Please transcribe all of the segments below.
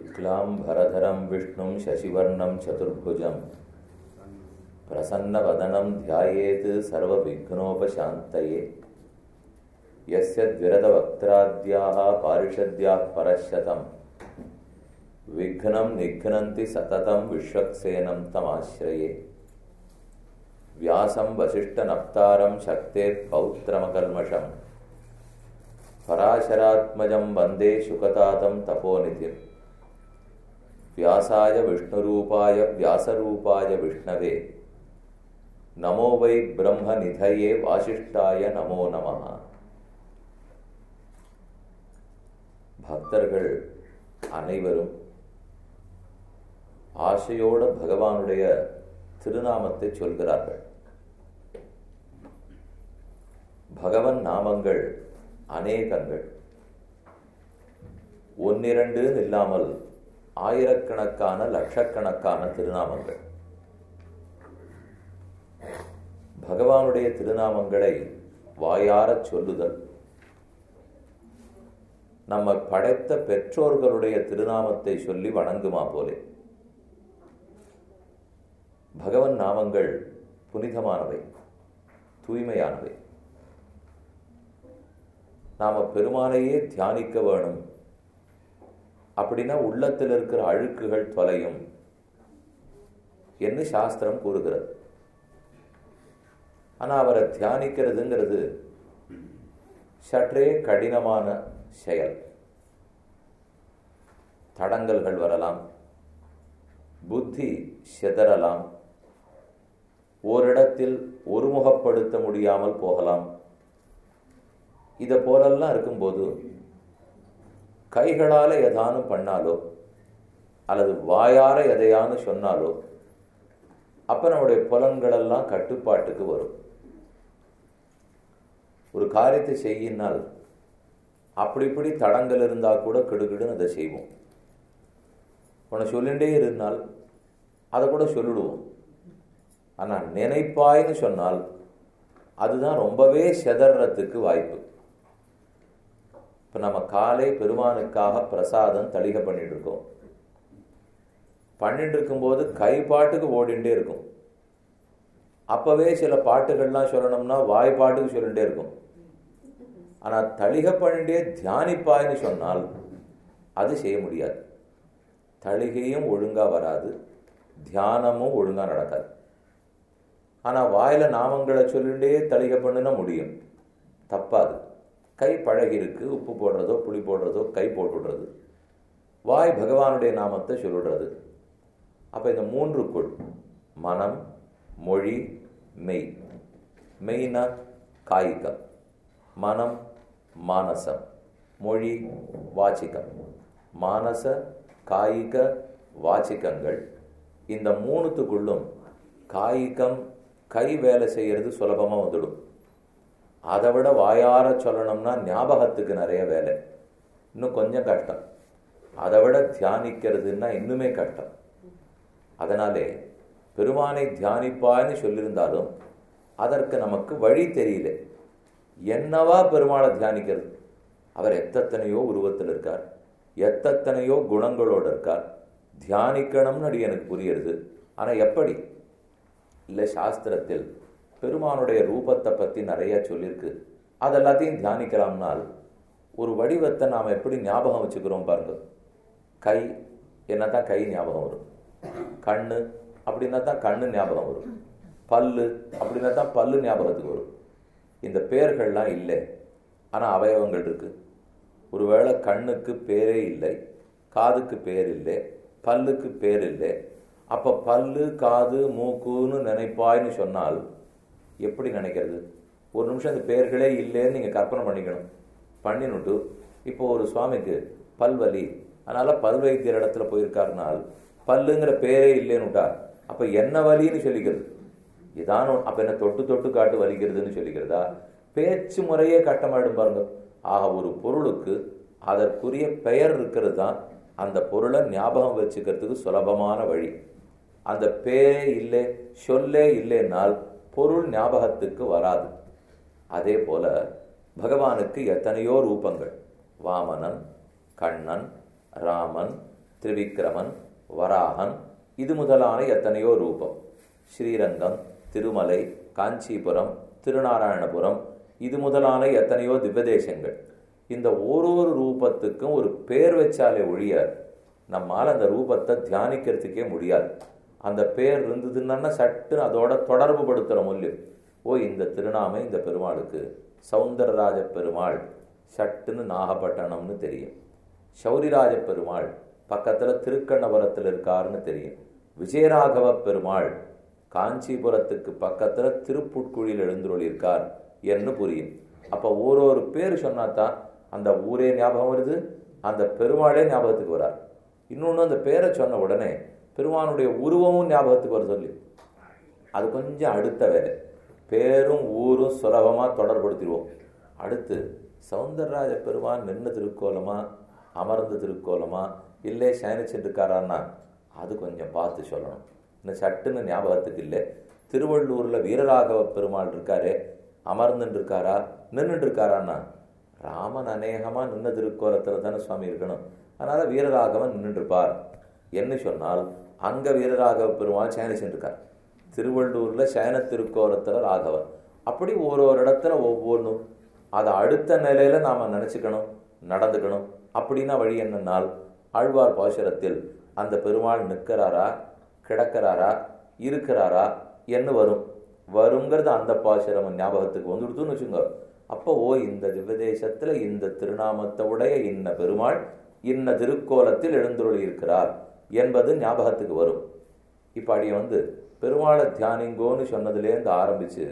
शुक्लां भरधरं विष्णुं शशिवर्णं चतुर्भुजं प्रसन्नवदनं ध्यायेत् सर्वविघ्नोपशान्तये यस्य द्विरदवक्त्राद्याः पारिषद्याः परशतं विघ्नं निघ्नन्ति सततं विश्वक्सेनं तमाश्रये व्यासं वसिष्ठनप्तारं शक्तेर्पौत्रमकल्मषम् पराशरात्मजं वन्दे शुकतातं तपोनिधिं व्यासाय विष्णुरूपाय व्यासरूपाय विष्णवे नमो वै ब्रह्मनिधये வாசிஷ்டாய நமோ நமः பக்தர்கள் அனைவரும் ஆசையோடு பகவானுடைய திருநாமத்தை சொல்கிறார்கள் பகவன் நாமங்கள் அநேகங்கள் ஒன்னிரண்டு இல்லாமல் ஆயிரக்கணக்கான லட்சக்கணக்கான திருநாமங்கள் பகவானுடைய திருநாமங்களை வாயாரச் சொல்லுதல் நம்ம படைத்த பெற்றோர்களுடைய திருநாமத்தை சொல்லி வணங்குமா போலே பகவன் நாமங்கள் புனிதமானவை தூய்மையானவை நாம பெருமானையே தியானிக்க வேணும் அப்படின்னா உள்ளத்தில் இருக்கிற அழுக்குகள் தொலையும் என்று சாஸ்திரம் கூறுகிறது ஆனா அவரை தியானிக்கிறதுங்கிறது சற்றே கடினமான செயல் தடங்கல்கள் வரலாம் புத்தி சிதறலாம் ஓரிடத்தில் ஒருமுகப்படுத்த முடியாமல் போகலாம் இதை போலெல்லாம் இருக்கும்போது கைகளால் எதானும் பண்ணாலோ அல்லது வாயார எதையானு சொன்னாலோ அப்ப நம்முடைய புலன்களெல்லாம் கட்டுப்பாட்டுக்கு வரும் ஒரு காரியத்தை செய்யினால் அப்படி இப்படி தடங்கள் இருந்தா கூட கிடுகிடுன்னு அதை செய்வோம் உன்னை சொல்லிகிட்டே இருந்தால் அதை கூட சொல்லிடுவோம் ஆனால் நினைப்பாய்னு சொன்னால் அதுதான் ரொம்பவே செதறத்துக்கு வாய்ப்பு இப்போ நம்ம காலை பெருமானுக்காக பிரசாதம் தளிக பண்ணிட்டு இருக்கோம் பண்ணிட்டு இருக்கும்போது கை பாட்டுக்கு ஓடிண்டே இருக்கும் அப்பவே சில பாட்டுகள்லாம் சொல்லணும்னா வாய் பாட்டுக்கு சொல்லிட்டே இருக்கும் ஆனால் தளிக பண்ணிட்டே தியானிப்பாய்னு சொன்னால் அது செய்ய முடியாது தளிகையும் ஒழுங்கா வராது தியானமும் ஒழுங்கா நடக்காது ஆனால் வாயில நாமங்களை சொல்லிண்டே தளிகை பண்ணுனா முடியும் தப்பாது கை பழகி இருக்கு உப்பு போடுறதோ புளி போடுறதோ கை போட்டுடுறது வாய் பகவானுடைய நாமத்தை சொல்லிடுறது அப்போ இந்த மூன்றுக்குள் மனம் மொழி மெய் மெய்னா காய்கம் மனம் மானசம் மொழி வாச்சிக்கம் மானச காய்க வாச்சிக்கங்கள் இந்த மூணுத்துக்குள்ளும் காய்கம் கை வேலை செய்யறது சுலபமாக வந்துடும் அதை விட வாயார சொல்லணும்னா ஞாபகத்துக்கு நிறைய வேலை இன்னும் கொஞ்சம் கஷ்டம் அதை விட தியானிக்கிறதுன்னா இன்னுமே கஷ்டம் அதனாலே பெருமானை தியானிப்பான்னு சொல்லியிருந்தாலும் அதற்கு நமக்கு வழி தெரியல என்னவா பெருமாளை தியானிக்கிறது அவர் எத்தனையோ உருவத்தில் இருக்கார் எத்தனையோ குணங்களோடு இருக்கார் தியானிக்கணும்னு அடி எனக்கு புரியுறது ஆனால் எப்படி இல்லை சாஸ்திரத்தில் பெருமானுடைய ரூபத்தை பற்றி நிறைய சொல்லியிருக்கு அது எல்லாத்தையும் தியானிக்கலாம்னால் ஒரு வடிவத்தை நாம் எப்படி ஞாபகம் வச்சுக்கிறோம் பாருங்க கை என்ன தான் கை ஞாபகம் வரும் கண்ணு அப்படின்னா தான் கண்ணு ஞாபகம் வரும் பல்லு அப்படின்னா தான் பல்லு ஞாபகத்துக்கு வரும் இந்த பேர்கள்லாம் இல்லை ஆனால் அவயவங்கள் இருக்கு ஒருவேளை கண்ணுக்கு பேரே இல்லை காதுக்கு பேர் இல்லை பல்லுக்கு பேர் இல்லை அப்போ பல்லு காது மூக்குன்னு நினைப்பாய்னு சொன்னால் எப்படி நினைக்கிறது ஒரு நிமிஷம் அந்த பேர்களே இல்லைன்னு நீங்கள் கற்பனை பண்ணிக்கணும் பண்ணினுட்டு இப்போ ஒரு சுவாமிக்கு பல்வலி அதனால் பல் வைத்தியர் இடத்துல போயிருக்காருனால் பல்லுங்கிற பேரே இல்லைன்னு விட்டார் அப்போ என்ன வலின்னு சொல்லிக்கிறது இதான அப்போ என்ன தொட்டு தொட்டு காட்டு வலிக்கிறதுன்னு சொல்லிக்கிறதா பேச்சு முறையே கட்டமாயிடும் பாருங்க ஆக ஒரு பொருளுக்கு அதற்குரிய பெயர் இருக்கிறது தான் அந்த பொருளை ஞாபகம் வச்சுக்கிறதுக்கு சுலபமான வழி அந்த பேரே இல்லை சொல்லே இல்லைன்னால் பொருள் ஞாபகத்துக்கு வராது அதே போல பகவானுக்கு எத்தனையோ ரூபங்கள் வாமனன் கண்ணன் ராமன் திரிவிக்ரமன் வராகன் இது முதலான எத்தனையோ ரூபம் ஸ்ரீரங்கம் திருமலை காஞ்சிபுரம் திருநாராயணபுரம் இது முதலான எத்தனையோ திவ்யதேசங்கள் இந்த ஓரொரு ரூபத்துக்கும் ஒரு பேர் வச்சாலே ஒழிய நம்மால் அந்த ரூபத்தை தியானிக்கிறதுக்கே முடியாது அந்த பேர் இருந்ததுன்னா சட்டுன்னு அதோட தொடர்பு படுத்துகிற மூல்யம் ஓ இந்த திருநாமை இந்த பெருமாளுக்கு சவுந்தரராஜ பெருமாள் சட்டுன்னு நாகப்பட்டினம்னு தெரியும் சௌரிராஜ பெருமாள் பக்கத்தில் திருக்கண்ணபுரத்தில் இருக்காருன்னு தெரியும் விஜயராகவ பெருமாள் காஞ்சிபுரத்துக்கு பக்கத்தில் திருப்புட்குழியில் எழுந்துருளிருக்கார் என்று புரியும் அப்போ ஒரு பேர் சொன்னாதான் அந்த ஊரே ஞாபகம் வருது அந்த பெருமாளே ஞாபகத்துக்கு வரார் இன்னொன்று அந்த பேரை சொன்ன உடனே பெருமானுடைய உருவமும் ஞாபகத்துக்கு வர சொல்லி அது கொஞ்சம் அடுத்த வேலை பேரும் ஊரும் சுலபமாக தொடர்படுத்திடுவோம் அடுத்து சவுந்தரராஜ பெருமான் நின்று திருக்கோலமா அமர்ந்த திருக்கோலமா இல்லை சயனிச்சுருக்காரான்னா அது கொஞ்சம் பார்த்து சொல்லணும் இன்னும் சட்டுன்னு ஞாபகத்துக்கு இல்லை திருவள்ளூரில் வீரராகவ பெருமாள் இருக்காரே அமர்ந்துட்டு இருக்காரா நின்றுட்டு இருக்காரான்னா ராமன் அநேகமாக நின்று திருக்கோலத்தில் தானே சுவாமி இருக்கணும் அதனால் வீரராகவன் நின்றுட்டு இருப்பார் என்ன சொன்னால் அங்கே வீரராகவ பெருமாள் சயனிச்சுருக்கார் திருவள்ளூரில் சயன திருக்கோலத்தில் ராகவன் அப்படி ஒரு ஒரு இடத்துல ஒவ்வொன்றும் அதை அடுத்த நிலையில நாம் நினச்சிக்கணும் நடந்துக்கணும் அப்படின்னா வழி என்னன்னால் ஆழ்வார் பாசுரத்தில் அந்த பெருமாள் நிற்கிறாரா கிடக்கிறாரா இருக்கிறாரா என்ன வரும் வருங்கிறது அந்த பாசுரம் ஞாபகத்துக்கு வந்துடுத்துன்னு வச்சுங்க அப்போ ஓ இந்த திவ்யதேசத்தில் இந்த திருநாமத்தை உடைய இன்ன பெருமாள் இன்ன திருக்கோலத்தில் எழுந்துருளி இருக்கிறார் என்பது ஞாபகத்துக்கு வரும் இப்போ அடி வந்து பெருமாளை தியானிங்கோன்னு சொன்னதுலேருந்து ஆரம்பித்து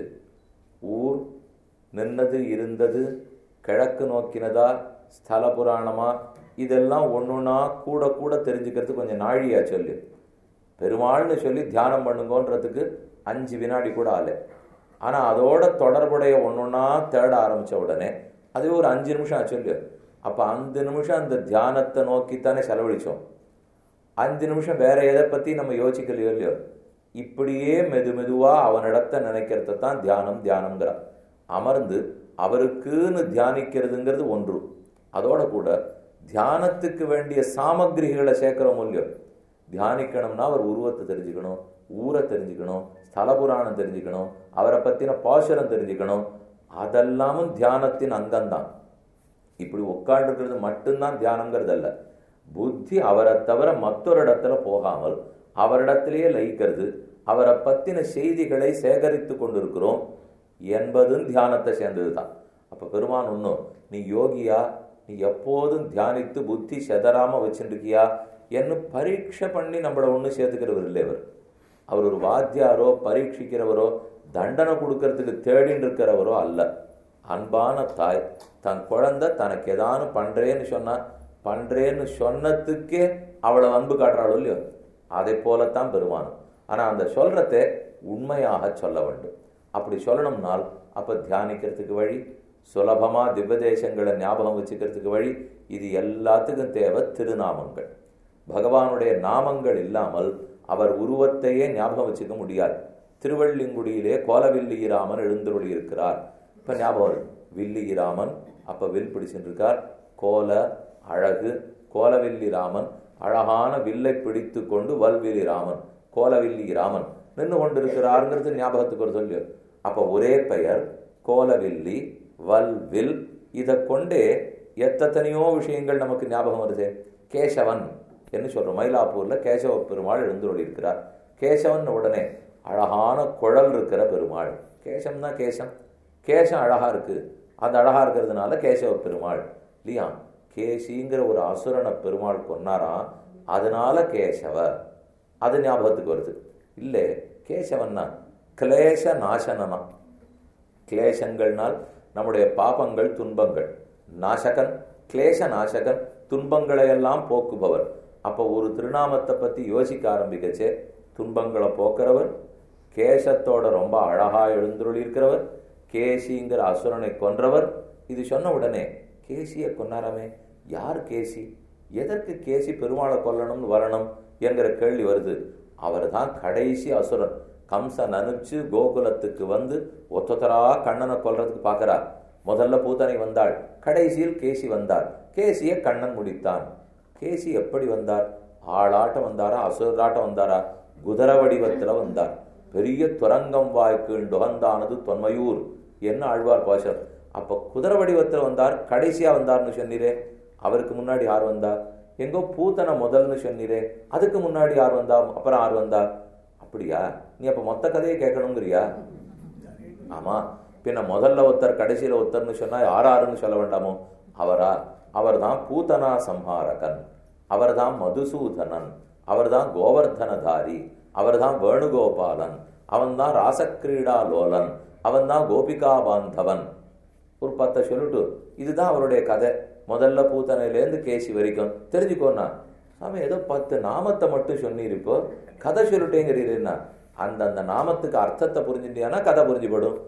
ஊர் நின்னது இருந்தது கிழக்கு நோக்கினதா ஸ்தல புராணமா இதெல்லாம் ஒன்றுனா கூட கூட தெரிஞ்சுக்கிறது கொஞ்சம் நாழியா சொல்லு பெருமாள்னு சொல்லி தியானம் பண்ணுங்கன்றதுக்கு அஞ்சு வினாடி கூட ஆலை ஆனால் அதோட தொடர்புடைய ஒன்றுனா தேட ஆரம்பித்த உடனே அதுவே ஒரு அஞ்சு நிமிஷம் சொல்லு அப்போ அஞ்சு நிமிஷம் அந்த தியானத்தை நோக்கித்தானே செலவழித்தோம் அஞ்சு நிமிஷம் வேற எதை பற்றி நம்ம யோசிக்கலையோ இல்லையோ இப்படியே மெது மெதுவாக அவனிடத்தை நினைக்கிறத தான் தியானம் தியானங்கிறான் அமர்ந்து அவருக்குன்னு தியானிக்கிறதுங்கிறது ஒன்று அதோட கூட தியானத்துக்கு வேண்டிய சாமகிரிகளை சேர்க்கிறோம் இல்லையோ தியானிக்கணும்னா அவர் உருவத்தை தெரிஞ்சுக்கணும் ஊரை தெரிஞ்சுக்கணும் ஸ்தல புராணம் தெரிஞ்சுக்கணும் அவரை பற்றின பாசுரம் தெரிஞ்சுக்கணும் அதெல்லாமும் தியானத்தின் அங்கம்தான் இப்படி உட்காந்துருக்கிறது மட்டும்தான் தியானங்கிறது அல்ல புத்தி அவரை தவிர மற்றொரு இடத்துல போகாமல் அவரிடத்திலேயே லயிக்கிறது அவரை பற்றின செய்திகளை சேகரித்து கொண்டிருக்கிறோம் என்பதும் தியானத்தை சேர்ந்தது தான் அப்போ பெருமான் ஒன்றும் நீ யோகியா நீ எப்போதும் தியானித்து புத்தி செதறாமல் வச்சுருக்கியா என்று பரீட்சை பண்ணி நம்மளை ஒன்றும் சேர்த்துக்கிறவர் இல்லை அவர் அவர் ஒரு வாத்தியாரோ பரீட்சிக்கிறவரோ தண்டனை கொடுக்கறதுக்கு தேடின்னு இருக்கிறவரோ அல்ல அன்பான தாய் தன் குழந்தை தனக்கு ஏதானு பண்ணுறேன்னு சொன்னால் பண்ணுறேன்னு சொன்னதுக்கே அவளை அன்பு காட்டுறாளோ இல்லையோ அதை போலத்தான் பெருமானம் ஆனால் அந்த சொல்கிறத உண்மையாக சொல்ல வேண்டும் அப்படி சொல்லணும்னால் அப்போ தியானிக்கிறதுக்கு வழி சுலபமாக திவ்யதேசங்களை ஞாபகம் வச்சுக்கிறதுக்கு வழி இது எல்லாத்துக்கும் தேவை திருநாமங்கள் பகவானுடைய நாமங்கள் இல்லாமல் அவர் உருவத்தையே ஞாபகம் வச்சுக்க முடியாது திருவள்ளிங்குடியிலே கோலவில்லியிராமன் எழுந்துருளி இருக்கிறார் இப்போ ஞாபகம் வரும் வில்லியிராமன் அப்போ வில் பிடிச்சுட்டு இருக்கார் கோல அழகு கோலவில்லி ராமன் அழகான வில்லை பிடித்து கொண்டு வல்விலி ராமன் கோலவில்லி ராமன் நின்று கொண்டிருக்கிறாருங்கிறது ஞாபகத்துக்கு ஒரு சொல்லு அப்போ ஒரே பெயர் கோலவில்லி வல்வில் இதை கொண்டே எத்தனையோ விஷயங்கள் நமக்கு ஞாபகம் வருது கேசவன் என்று சொல்றோம் மயிலாப்பூர்ல கேசவ பெருமாள் எழுந்துள்ளி இருக்கிறார் கேசவன் உடனே அழகான குழல் இருக்கிற பெருமாள் கேசம் தான் கேசம் கேசம் அழகா இருக்கு அந்த அழகா இருக்கிறதுனால கேசவ பெருமாள் இல்லையா கேசிங்கிற ஒரு அசுரனை பெருமாள் கொன்னாராம் அதனால கேசவ அது ஞாபகத்துக்கு வருது இல்லை கேசவன்னா கிளேச நாசனனா கிளேசங்கள்னால் நம்முடைய பாபங்கள் துன்பங்கள் நாசகன் கிளேச நாசகன் துன்பங்களை எல்லாம் போக்குபவர் அப்போ ஒரு திருநாமத்தை பற்றி யோசிக்க ஆரம்பிக்கச்சே துன்பங்களை போக்குறவர் கேசத்தோட ரொம்ப அழகா எழுந்துருளிருக்கிறவர் கேசிங்கிற அசுரனை கொன்றவர் இது சொன்ன உடனே கேசியை கொன்னாராமே யார் கேசி எதற்கு கேசி பெருமாளை கொல்லணும்னு வரணும் என்கிற கேள்வி வருது அவர் தான் கடைசி அசுரன் கம்சன் அனுப்பிச்சு கோகுலத்துக்கு வந்து ஒத்தொத்தரா கண்ணனை கொல்றதுக்கு பார்க்கறார் முதல்ல பூத்தனை வந்தாள் கடைசியில் கேசி வந்தார் கேசியை கண்ணன் முடித்தான் கேசி எப்படி வந்தார் ஆளாட்டம் வந்தாரா அசுராட்டம் வந்தாரா குதிர வடிவத்துல வந்தார் பெரிய துரங்கம் வாய்க்கு நுகந்தானது தொன்மையூர் என்ன ஆழ்வார் பாஷர் அப்ப குதிரை வடிவத்துல வந்தார் கடைசியா வந்தார்னு சொன்னீரே அவருக்கு முன்னாடி யார் வந்தா எங்கோ பூத்தனை முதல்னு சொன்னீரே அதுக்கு முன்னாடி யார் வந்தா அப்புறம் யார் வந்தா அப்படியா நீ அப்ப மொத்த கதையை கேட்கணுங்கிறியா ஆமா பின்ன முதல்ல ஒருத்தர் கடைசியில ஒருத்தர்னு சொன்னா யாராருன்னு சொல்ல வேண்டாமோ அவரா அவர்தான் பூதனா சம்ஹாரகன் அவர்தான் மதுசூதனன் அவர்தான் கோவர்தனதாரி அவர்தான் வேணுகோபாலன் அவன்தான் ராசக்கிரீடா லோலன் அவன்தான் கோபிகா பாந்தவன் ஒரு பத்தை சொல்லிட்டு இதுதான் அவருடைய கதை முதல்ல பூத்தனையிலேருந்து கேசி வரைக்கும் தெரிஞ்சுக்கோண்ணா சாமி ஏதோ பத்து நாமத்தை மட்டும் சொன்னீர் இப்போ கதை சொல்லிட்டேங்கிறீருன்னா அந்த அந்த நாமத்துக்கு அர்த்தத்தை புரிஞ்சுட்டியானா கதை புரிஞ்சுபடும்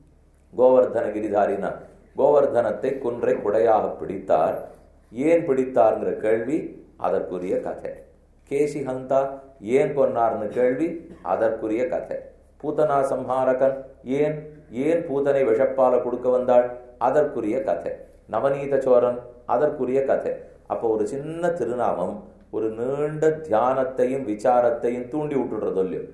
கோவர்தன கிரிதாரினா கோவர்தனத்தை குன்றை குடையாக பிடித்தார் ஏன் பிடித்தார்ங்கிற கேள்வி அதற்குரிய கதை கேசி ஹந்தா ஏன் கொன்னார்னு கேள்வி அதற்குரிய கதை பூதனா சம்ஹாரகன் ஏன் ஏன் பூதனை விஷப்பால கொடுக்க வந்தாள் அதற்குரிய கதை நவநீத சோரன் அதற்குரிய கதை அப்போ ஒரு சின்ன திருநாமம் ஒரு நீண்ட தியானத்தையும் விசாரத்தையும் தூண்டி விட்டுடுறது இல்லையோ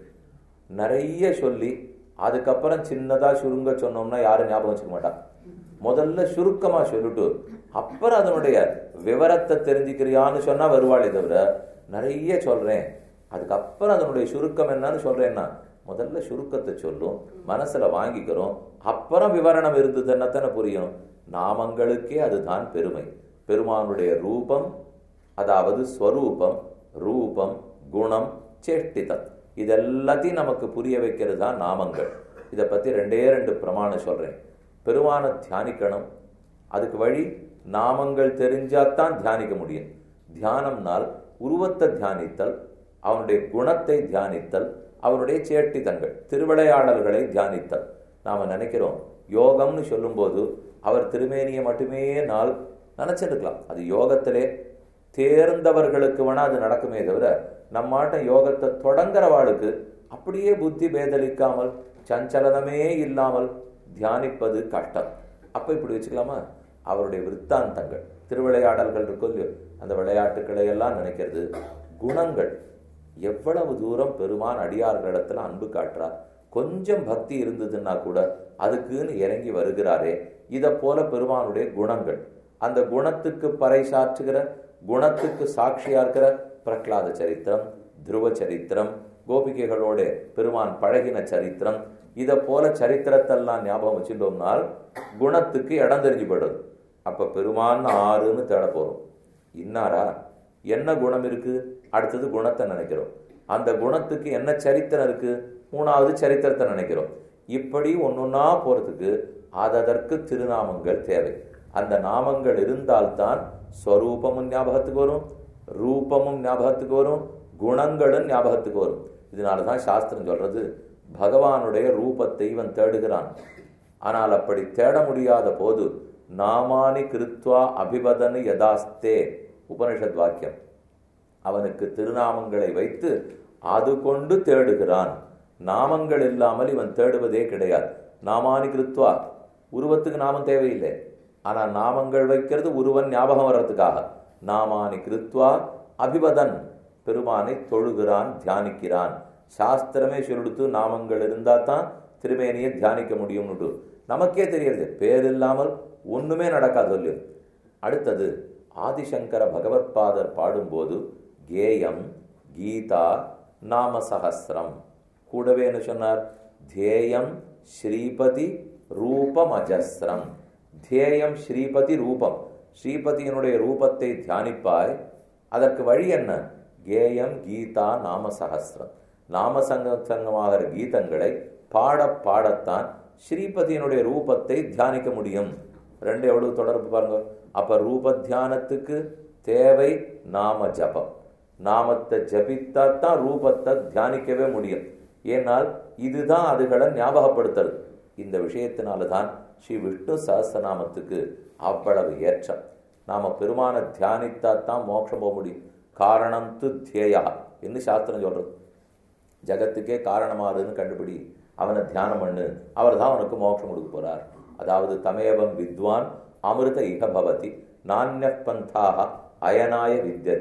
நிறைய சொல்லி அதுக்கப்புறம் சின்னதா சுருங்க சொன்னோம்னா யாரும் ஞாபகம் வச்சுக்க மாட்டான் முதல்ல சுருக்கமா சொல்லிட்டு அப்புறம் அதனுடைய விவரத்தை தெரிஞ்சுக்கிறியான்னு சொன்னா வருவாளே தவிர நிறைய சொல்றேன் அதுக்கப்புறம் அதனுடைய சுருக்கம் என்னன்னு சொல்றேன்னா முதல்ல சுருக்கத்தை சொல்லும் மனசுல வாங்கிக்கிறோம் அப்புறம் விவரணம் இருந்ததுன்னா தானே புரியும் நாமங்களுக்கே அதுதான் பெருமை பெருமானுடைய ரூபம் அதாவது ஸ்வரூபம் ரூபம் குணம் சேஷ்டிதம் இதெல்லாத்தையும் நமக்கு புரிய வைக்கிறது தான் நாமங்கள் இதை பத்தி ரெண்டே ரெண்டு பிரமாணம் சொல்றேன் பெருமான தியானிக்கணும் அதுக்கு வழி நாமங்கள் தெரிஞ்சாதான் தியானிக்க முடியும் தியானம்னால் உருவத்தை தியானித்தல் அவனுடைய குணத்தை தியானித்தல் அவனுடைய சேட்டிதங்கள் திருவிளையாடல்களை தியானித்தல் நாம நினைக்கிறோம் யோகம்னு சொல்லும்போது அவர் திருமேனியை மட்டுமே நாள் நினைச்சிருக்கலாம் அது யோகத்திலே தேர்ந்தவர்களுக்கு வேணா அது நடக்குமே தவிர நம்மாட்ட யோகத்தை தொடங்குறவாளுக்கு அப்படியே புத்தி பேதலிக்காமல் சஞ்சலனமே இல்லாமல் தியானிப்பது கஷ்டம் அப்ப இப்படி வச்சுக்கலாமா அவருடைய விற்த்தாந்தங்கள் திருவிளையாடல்கள் இருக்கும் இல்லையோ அந்த விளையாட்டுக்களை எல்லாம் நினைக்கிறது குணங்கள் எவ்வளவு தூரம் பெருமான் அடியார்களிடத்துல அன்பு காட்டுறார் கொஞ்சம் பக்தி இருந்ததுன்னா கூட அதுக்குன்னு இறங்கி வருகிறாரே இதை போல பெருமானுடைய குணங்கள் அந்த குணத்துக்கு பறைசாற்றுகிற குணத்துக்கு சாட்சியா இருக்கிற பிரகலாத சரித்திரம் துருவ சரித்திரம் கோபிகைகளோட பெருமான் பழகின சரித்திரம் இதை போல சரித்திரத்தெல்லாம் ஞாபகம் வச்சுட்டோம்னால் குணத்துக்கு இடம் தெரிஞ்சு போயிடுது அப்ப பெருமான் ஆறுன்னு தேட போறோம் இன்னாரா என்ன குணம் இருக்கு அடுத்தது குணத்தை நினைக்கிறோம் அந்த குணத்துக்கு என்ன சரித்திரம் இருக்கு மூணாவது சரித்திரத்தை நினைக்கிறோம் இப்படி ஒன்னொன்னா போறதுக்கு அதற்கு திருநாமங்கள் தேவை அந்த நாமங்கள் இருந்தால்தான் ஸ்வரூபமும் ஞாபகத்துக்கு வரும் ரூபமும் ஞாபகத்துக்கு வரும் குணங்களும் ஞாபகத்துக்கு வரும் இதனாலதான் சாஸ்திரம் சொல்றது பகவானுடைய ரூபத்தை இவன் தேடுகிறான் ஆனால் அப்படி தேட முடியாத போது நாமானி கிருத்வா அபிவதனு யதாஸ்தே உபனிஷத் வாக்கியம் அவனுக்கு திருநாமங்களை வைத்து அது கொண்டு தேடுகிறான் நாமங்கள் இல்லாமல் இவன் தேடுவதே கிடையாது நாமானி கிருத்வா உருவத்துக்கு நாமம் தேவையில்லை ஆனா நாமங்கள் வைக்கிறது உருவன் ஞாபகம் வர்றதுக்காக நாமானி கிருத்வா அபிவதன் பெருமானை தொழுகிறான் தியானிக்கிறான் சாஸ்திரமே சொல்லிடுத்து நாமங்கள் இருந்தா தான் திருமேனியை தியானிக்க முடியும்னு நமக்கே தெரியுது பேர் இல்லாமல் ஒண்ணுமே நடக்காது இல்லையோ அடுத்தது ஆதிசங்கர பகவத்பாதர் பாடும்போது கேயம் கீதா நாம சகசிரம் கூடவே என்ன சொன்னார் தேயம் ஸ்ரீபதி ரூபம் அஜஸ்ரம் தேயம் ஸ்ரீபதி ரூபம் ஸ்ரீபதியினுடைய ரூபத்தை தியானிப்பாய் அதற்கு வழி என்ன கேயம் கீதா நாம சகசிரம் நாம சங்க சங்கமாகிற கீதங்களை பாட பாடத்தான் ஸ்ரீபதியினுடைய ரூபத்தை தியானிக்க முடியும் ரெண்டு எவ்வளவு தொடர்பு பாருங்க அப்ப ரூப தியானத்துக்கு தேவை நாம ஜபம் நாமத்தை ஜபித்தாத்தான் ரூபத்தை தியானிக்கவே முடியும் ஏனால் இதுதான் அதுகளை ஞாபகப்படுத்துறது இந்த விஷயத்தினாலதான் ஸ்ரீ விஷ்ணு சஹஸ்ரநாமத்துக்கு அவ்வளவு ஏற்றம் நாம பெருமான தியானித்தாத்தான் மோட்சம் போக முடியும் காரணம் து தியேயா என்று சாஸ்திரம் சொல்றது ஜகத்துக்கே காரணமாறுன்னு கண்டுபிடி அவனை தியானம் பண்ணு அவர் தான் அவனுக்கு மோட்சம் கொடுக்க போறார் அதாவது தமேவம் வித்வான் அமிர்த இக பவதி நானிய பந்தாக அயனாய வித்தியதே